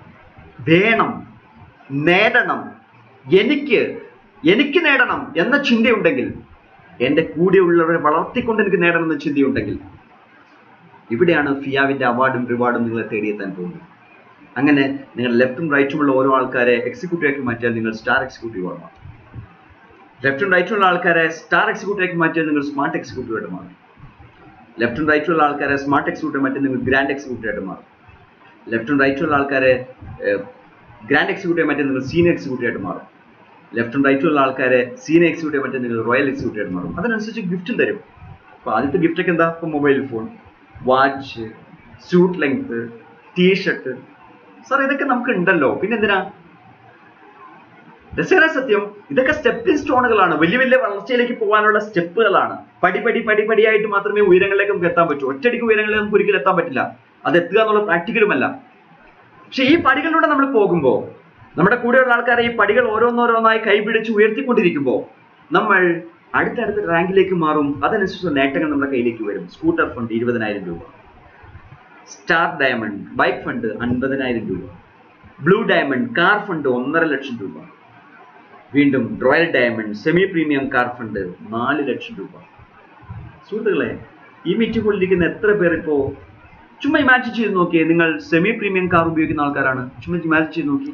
വേണം നേടണം എനിക്ക് എനിക്ക് നേടണം എന്ന ചിന്തയുണ്ടെങ്കിൽ എൻ്റെ കൂടെയുള്ളവരെ വളർത്തിക്കൊണ്ട് എനിക്ക് നേടണം എന്ന ചിന്തയുണ്ടെങ്കിൽ ഇവിടെയാണ് ഫിയാവിന്റെ അവാർഡും റിവാർഡും നിങ്ങളെ തേടിയെത്താൻ പോകുന്നത് അങ്ങനെ നിങ്ങൾ ലെഫ്റ്റും റൈറ്റുമുള്ള ഓരോ ആൾക്കാരെ എക്സിക്യൂട്ടീവ് ആക്കി മാറ്റിയാൽ നിങ്ങൾ സ്റ്റാർ എക്സിക്യൂട്ടീവ് ആയി മാറും ലെഫ്റ്റും റൈറ്റുമുള്ള ആൾക്കാരെ സ്റ്റാർ എക്സിക്യൂട്ടീവ് ആക്കി മാറ്റിയാൽ നിങ്ങൾ സ്മാർട്ട് എക്സിക്യൂട്ടീവ് ആയിട്ട് മാറും ലെഫ്റ്റും റൈറ്റുമുള്ള ആൾക്കാരെ സ്മാർട്ട് എക്സിക്യൂട്ടീവ് മാറ്റി നിങ്ങൾ ഗ്രാൻഡ് എക്സിക്യൂട്ടീവ് ആയിട്ട് മാറും ലെഫ്റ്റും റൈറ്റുമുള്ള ആൾക്കാരെ ഗ്രാൻഡ് എക്സിക്യൂട്ടീവ് മാറ്റി നിങ്ങൾ സീനിയർ എക്സിക്യൂട്ടീവ് ആയിട്ട് മാറും ലെഫ്റ്റും റൈറ്റും ഉള്ള ആൾക്കാരെ സീനിയർ എക്സിക്യൂട്ടീവ് മാറ്റി നിങ്ങൾ റോയൽ എക്സിക്യൂട്ടീവ് ആയിട്ട് മാറും അതിനനുസരിച്ച് ഗിഫ്റ്റും തരും അപ്പോൾ ആദ്യത്തെ ഗിഫ്റ്റൊക്കെ എന്താ ഇപ്പോൾ mobile phone watch suit length t-shirt sir ഇതൊക്കെ നമുക്ക് ഉണ്ടല്ലോ പിന്നെ എന്തിനാ രസകര സത്യം ഇതൊക്കെ സ്റ്റെപ്പിംഗ് സ്റ്റോണുകളാണ് വലിയ വലിയ വളർച്ചയിലേക്ക് പോകാനുള്ള സ്റ്റെപ്പുകളാണ് പടി പടി പടി പടിയായിട്ട് മാത്രമേ ഉയരങ്ങളിലേക്ക് നമുക്ക് എത്താൻ പറ്റൂ ഒറ്റയടിക്ക് ഉയരങ്ങളിൽ നമുക്ക് ഒരിക്കലും എത്താൻ പറ്റില്ല അത് എത്തുക എന്നുള്ള പ്രാക്ടിക്കലുമല്ല പക്ഷെ ഈ പടികളിലൂടെ നമ്മൾ പോകുമ്പോൾ നമ്മുടെ കൂടെയുള്ള ആൾക്കാരെ ഈ പടികൾ ഓരോന്നോരോന്നായി കൈപിടിച്ച് ഉയർത്തിക്കൊണ്ടിരിക്കുമ്പോൾ നമ്മൾ അടുത്തടുത്ത റാങ്കിലേക്ക് മാറും അതനുസരിച്ച് നേട്ടങ്ങൾ നമ്മുടെ കയ്യിലേക്ക് വരും സ്കൂട്ടർ ഫണ്ട് ഇരുപതിനായിരം രൂപ സ്റ്റാർ ഡയമണ്ട് ബൈക്ക് ഫണ്ട് അൻപതിനായിരം രൂപ ബ്ലൂ ഡയമണ്ട് കാർ ഫണ്ട് ഒന്നര ലക്ഷം രൂപ വീണ്ടും royal diamond semi premium car fund നാല് ലക്ഷം രൂപ സുഹൃത്തുക്കളെ ഈ മീറ്റിംഗ് കൊണ്ടിരിക്കുന്ന എത്ര പേർ ഇപ്പോ ചുമ്മാ ഇമാജിൻ ചെയ്ത് നോക്കിയേ നിങ്ങൾ സെമി പ്രീമിയം കാർ ഉപയോഗിക്കുന്ന ആൾക്കാരാണ് ചുമ്മാ ഇമാജിൻ ചെയ്ത് നോക്കി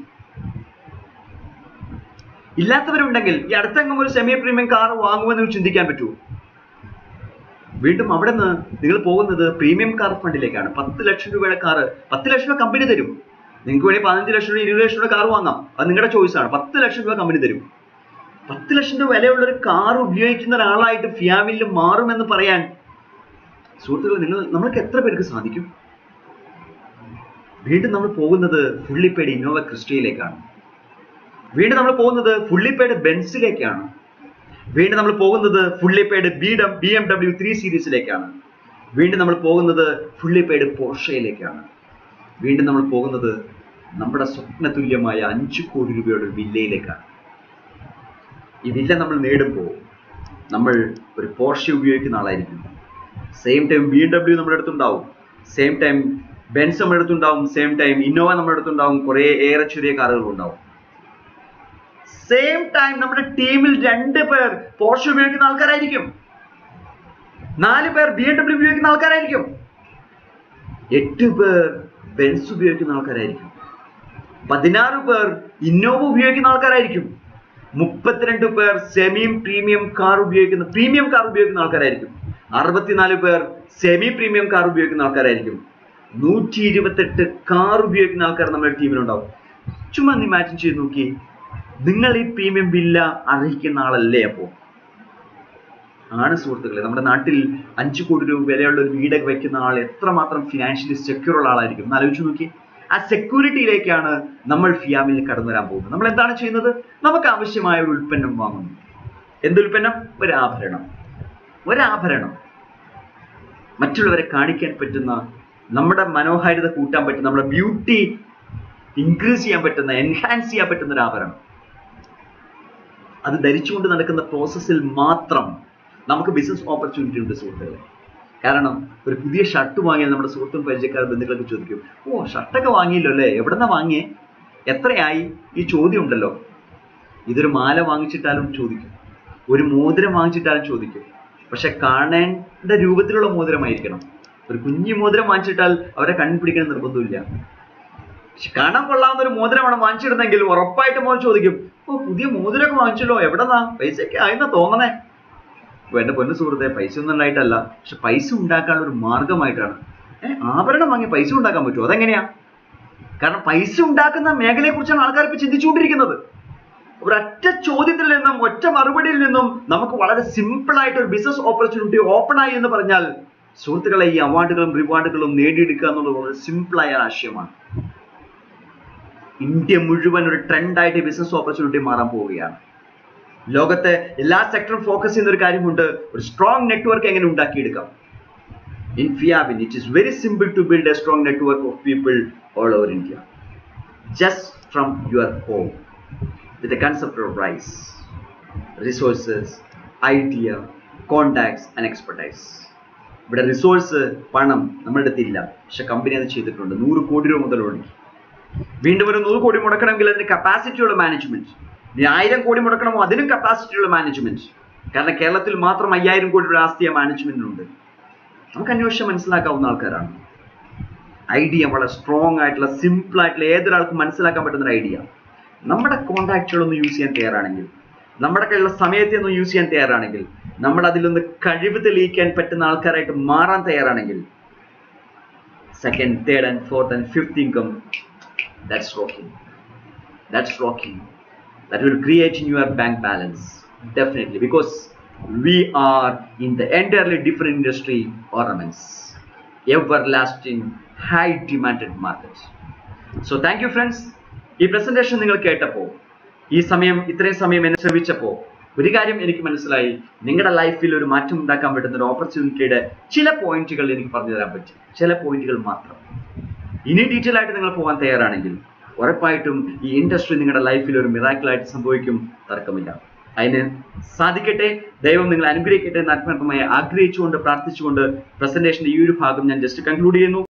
ഇല്ലാത്തവരുണ്ടെങ്കിൽ ഈ അടുത്തെങ്ങും ഒരു സെമി പ്രീമിയം കാർ വാങ്ങുമെന്ന് ചിന്തിക്കാൻ പറ്റുമോ വീണ്ടും അവിടെ നിന്ന് നിങ്ങൾ പോകുന്നത് പ്രീമിയം കാർ ഫണ്ടിലേക്കാണ് പത്ത് ലക്ഷം രൂപയുടെ കാർ പത്ത് ലക്ഷം രൂപ കമ്പനി തരും നിങ്ങൾക്ക് വേണമെങ്കിൽ പതിനഞ്ച് ലക്ഷം രൂപ ഇരുപത് ലക്ഷം രൂപ കാർ വാങ്ങാം അത് നിങ്ങളുടെ ചോയ്സ് ആണ് പത്ത് ലക്ഷം രൂപ കമ്പനി തരും പത്ത് ലക്ഷം രൂപ വിലയുള്ള ഒരു കാർ ഉപയോഗിക്കുന്ന ഒരാളായിട്ട് ഫിയാമിൽ മാറുമെന്ന് പറയാൻ സുഹൃത്തുക്കളെ നിങ്ങൾ നമ്മൾക്ക് എത്ര പേർക്ക് സാധിക്കും വീണ്ടും നമ്മൾ പോകുന്നത് ഫുള്ളി പെയ്ഡ് ഇന്നോവ ക്രിസ്റ്റയിലേക്കാണ് വീണ്ടും നമ്മൾ പോകുന്നത് ഫുള്ളി പെയ്ഡ് ബെൻസിലേക്കാണ് വീണ്ടും നമ്മൾ പോകുന്നത് ഫുള്ളി പെയ്ഡ് ബി ഡം ബി എം ഡബ്ല്യു ത്രീ സീരീസിലേക്കാണ് വീണ്ടും നമ്മൾ പോകുന്നത് ഫുള്ളി പെയ്ഡ് പോർഷയിലേക്കാണ് വീണ്ടും നമ്മൾ പോകുന്നത് നമ്മുടെ സ്വപ്ന തുല്യമായ അഞ്ചു കോടി രൂപയുടെ ഒരു വില്ലയിലേക്കാണ് ഈ വില്ല നമ്മൾ നേടുമ്പോൾ നമ്മൾ ഒരു പോർഷ ഉപയോഗിക്കുന്ന ആളായിരിക്കും same time B M W നമ്മുടെ അടുത്തുണ്ടാവും സെയിം ടൈം ബെൻസ് നമ്മുടെ അടുത്തുണ്ടാവും സെയിം ടൈം ഇന്നോവ നമ്മുടെ അടുത്തുണ്ടാവും കുറേ ഏറെ ചെറിയ കാറുകൾ ഉണ്ടാവും സെയിം ടൈം നമ്മുടെ ടീമിൽ രണ്ട് പേർ പോർഷ ഉപയോഗിക്കുന്ന ആൾക്കാരായിരിക്കും നാല് പേർ ബി എം ഡബ്ല്യു ഉപയോഗിക്കുന്ന ആൾക്കാരായിരിക്കും എട്ട് പേർ ബെൻസ് ഉപയോഗിക്കുന്ന ആൾക്കാരായിരിക്കും പതിനാറ് പേർ ഇന്നോവ ഉപയോഗിക്കുന്ന ആൾക്കാരായിരിക്കും മുപ്പത്തിരണ്ട് പേർ സെമി പ്രീമിയം കാർ ഉപയോഗിക്കുന്ന പ്രീമിയം കാർ ഉപയോഗിക്കുന്ന ആൾക്കാരായിരിക്കും അറുപത്തിനാല് പേർ സെമി പ്രീമിയം കാർ ഉപയോഗിക്കുന്ന ആൾക്കാരായിരിക്കും നൂറ്റി ഇരുപത്തെട്ട് കാർ ഉപയോഗിക്കുന്ന ആൾക്കാർ നമ്മുടെ ടീമിലുണ്ടാവും ചുമ്മാ ഒന്ന് ഇമാജിൻ ചെയ്ത് നോക്കി നിങ്ങൾ ഈ പ്രീമിയം ബില്ല അർഹിക്കുന്ന ആളല്ലേ അപ്പോ ആണ് സുഹൃത്തുക്കളെ നമ്മുടെ നാട്ടിൽ അഞ്ചു കോടി രൂപ വിലയുള്ള ഒരു വീടൊക്കെ വെക്കുന്ന ആൾ എത്രമാത്രം ഫിനാൻഷ്യലി സെക്യൂർ ഉള്ള ആളായിരിക്കും ഒന്ന് ആലോചിച്ച് നോക്കി ആ സെക്യൂരിറ്റിയിലേക്കാണ് നമ്മൾ ഫിയാമിൽ കടന്നു വരാൻ പോകുന്നത് നമ്മൾ എന്താണ് ചെയ്യുന്നത് നമുക്ക് ആവശ്യമായ ഒരു ഉൽപ്പന്നം വാങ്ങുന്നു എന്ത് ഉൽപ്പന്നം ഒരു ആഭരണം ഒരാഭരണം മറ്റുള്ളവരെ കാണിക്കാൻ പറ്റുന്ന നമ്മുടെ മനോഹാരിത കൂട്ടാൻ പറ്റുന്ന നമ്മുടെ ബ്യൂട്ടി ഇൻക്രീസ് ചെയ്യാൻ പറ്റുന്ന എൻഹാൻസ് ചെയ്യാൻ പറ്റുന്ന ഒരു ആഭരണം അത് ധരിച്ചുകൊണ്ട് നടക്കുന്ന പ്രോസസ്സിൽ മാത്രം നമുക്ക് ബിസിനസ് ഓപ്പർച്യൂണിറ്റി ഉണ്ട് സുഹൃത്തുക്കളെ കാരണം ഒരു പുതിയ ഷർട്ട് വാങ്ങിയാൽ നമ്മുടെ സുഹൃത്തും പരിചയക്കാരും ബന്ധുക്കളൊക്കെ ചോദിക്കും ഓ ഷർട്ടൊക്കെ വാങ്ങിയല്ലോ അല്ലേ എവിടെന്നാ വാങ്ങിയേ എത്രയായി ഈ ചോദ്യം ഉണ്ടല്ലോ ഇതൊരു മാല വാങ്ങിച്ചിട്ടാലും ചോദിക്കും ഒരു മോതിരം വാങ്ങിച്ചിട്ടാലും ചോദിക്കും പക്ഷെ കാണേണ്ട രൂപത്തിലുള്ള മോതിരമായിരിക്കണം ഒരു കുഞ്ഞു മോതിരം വാങ്ങിച്ചിട്ടാൽ അവരെ കണ്ടുപിടിക്കണം നിർബന്ധമില്ല പക്ഷെ കാണാൻ കൊള്ളാവുന്ന ഒരു മോതിരമാണ് വാങ്ങിച്ചിരുന്നെങ്കിൽ ഉറപ്പായിട്ടും മോൻ ചോദിക്കും ഓ പുതിയ മോതിരമൊക്കെ വാങ്ങിച്ചല്ലോ എവിടെന്നാ പൈസയൊക്കെ ആയെന്നാ തോന്നണേ ഓ, എന്റെ പൊന്നു സുഹൃത്തെ പൈസ ഒന്നും ഉണ്ടായിട്ടല്ല പക്ഷെ പൈസ ഉണ്ടാക്കാനുള്ള ഒരു മാർഗമായിട്ടാണ് ഏഹ് ആഭരണം വാങ്ങി പൈസ ഉണ്ടാക്കാൻ പറ്റുമോ അതെങ്ങനെയാ കാരണം പൈസ ഉണ്ടാക്കുന്ന മേഖലയെ കുറിച്ചാണ് ആൾക്കാർ ഇപ്പൊ ചിന്തിച്ചുകൊണ്ടിരിക്കുന്നത് ഒരൊറ്റ ചോദ്യത്തിൽ നിന്നും ഒറ്റ മറുപടിയിൽ നിന്നും നമുക്ക് വളരെ സിമ്പിൾ ആയിട്ട് ഒരു ബിസിനസ് ഓപ്പർച്യൂണിറ്റി ഓപ്പൺ ആയി എന്ന് പറഞ്ഞാൽ സുഹൃത്തുക്കളെ ഈ അവാർഡുകളും റിവാർഡുകളും നേടിയെടുക്കുക എന്നുള്ളത് വളരെ സിമ്പിൾ ആയ ആശയമാണ് ഇന്ത്യ മുഴുവൻ ഒരു ട്രെൻഡായിട്ട് ബിസിനസ് ഓപ്പർച്യൂണിറ്റി മാറാൻ പോവുകയാണ് ലോകത്തെ എല്ലാ സെക്ടറും ഫോക്കസ് ചെയ്യുന്ന ഒരു കാര്യമുണ്ട് ഒരു സ്ട്രോങ് നെറ്റ്വർക്ക് എങ്ങനെ ഉണ്ടാക്കിയെടുക്കാം ഇൻ ഫിയാബിൻ it is very simple to build a strong network of people all over India just from your home with the concept of rice, resources, idea, contacts and expertise. ഇവിടെ resource പണം നമ്മുടെ അടുത്തില്ല പക്ഷെ company അത് ചെയ്തിട്ടുണ്ട് നൂറ് കോടി രൂപ മുതൽ ഒഴുകി വീണ്ടും ഒരു നൂറ് കോടി മുടക്കണമെങ്കിൽ അതിന് കപ്പാസിറ്റിയുള്ള മാനേജ്മെന്റ് ഇനി ആയിരം കോടി മുടക്കണമോ അതിനും കപ്പാസിറ്റിയുള്ള മാനേജ്മെന്റ് കാരണം കേരളത്തിൽ മാത്രം അയ്യായിരം കോടി രൂപ ആസ്തിയ മാനേജ്മെന്റിനുണ്ട് നമുക്ക് അന്വേഷിച്ച് മനസ്സിലാക്കാവുന്ന ആൾക്കാരാണ് ഐഡിയ വളരെ സ്ട്രോങ് ആയിട്ടുള്ള സിമ്പിൾ ആയിട്ടുള്ള ഏതൊരാൾക്കും മനസ്സിലാക്കാൻ പറ്റുന്ന ഒരു ഐഡിയ നമ്മുടെ കോണ്ടാക്റ്റുകളൊന്ന് യൂസ് ചെയ്യാൻ തയ്യാറാണെങ്കിൽ നമ്മുടെ കയ്യിലുള്ള സമയത്തെ ഒന്ന് യൂസ് ചെയ്യാൻ തയ്യാറാണെങ്കിൽ നമ്മൾ അതിലൊന്ന് കഴിവ് തെളിയിക്കാൻ പറ്റുന്ന ആൾക്കാരായിട്ട് മാറാൻ തയ്യാറാണെങ്കിൽ second third and fourth and fifth income that's rocking that's rocking that will create in your bank balance definitely because we are in the entirely different industry ornaments everlasting high demanded market so thank you friends ഈ presentation നിങ്ങൾ കേട്ടപ്പോൾ ഈ സമയം ഇത്രയും സമയം എന്നെ ശ്രമിച്ചപ്പോൾ ഒരു കാര്യം എനിക്ക് മനസ്സിലായി നിങ്ങളുടെ ലൈഫിൽ ഒരു മാറ്റം ഉണ്ടാക്കാൻ പറ്റുന്ന ഒരു ഓപ്പർച്യൂണിറ്റിയുടെ ചില പോയിന്റുകൾ എനിക്ക് പറഞ്ഞു തരാൻ പറ്റും ചില പോയിന്റുകൾ മാത്രം ഇനി ഡീറ്റെയിൽ ആയിട്ട് നിങ്ങൾ പോകാൻ തയ്യാറാണെങ്കിൽ ഉറപ്പായിട്ടും ഈ ഇൻഡസ്ട്രി നിങ്ങളുടെ ലൈഫിൽ ഒരു മിറാക്കിളായിട്ട് സംഭവിക്കും തർക്കമില്ല അതിന് സാധിക്കട്ടെ ദൈവം നിങ്ങൾ അനുഗ്രഹിക്കട്ടെ എന്ന് ആത്മാർത്ഥമായി ആഗ്രഹിച്ചുകൊണ്ട് പ്രാർത്ഥിച്ചുകൊണ്ട് പ്രസന്റേഷന്റെ ഈ ഒരു ഭാഗം ഞാൻ ജസ്റ്റ് കൺക്ലൂഡ് ചെയ്യുന്നു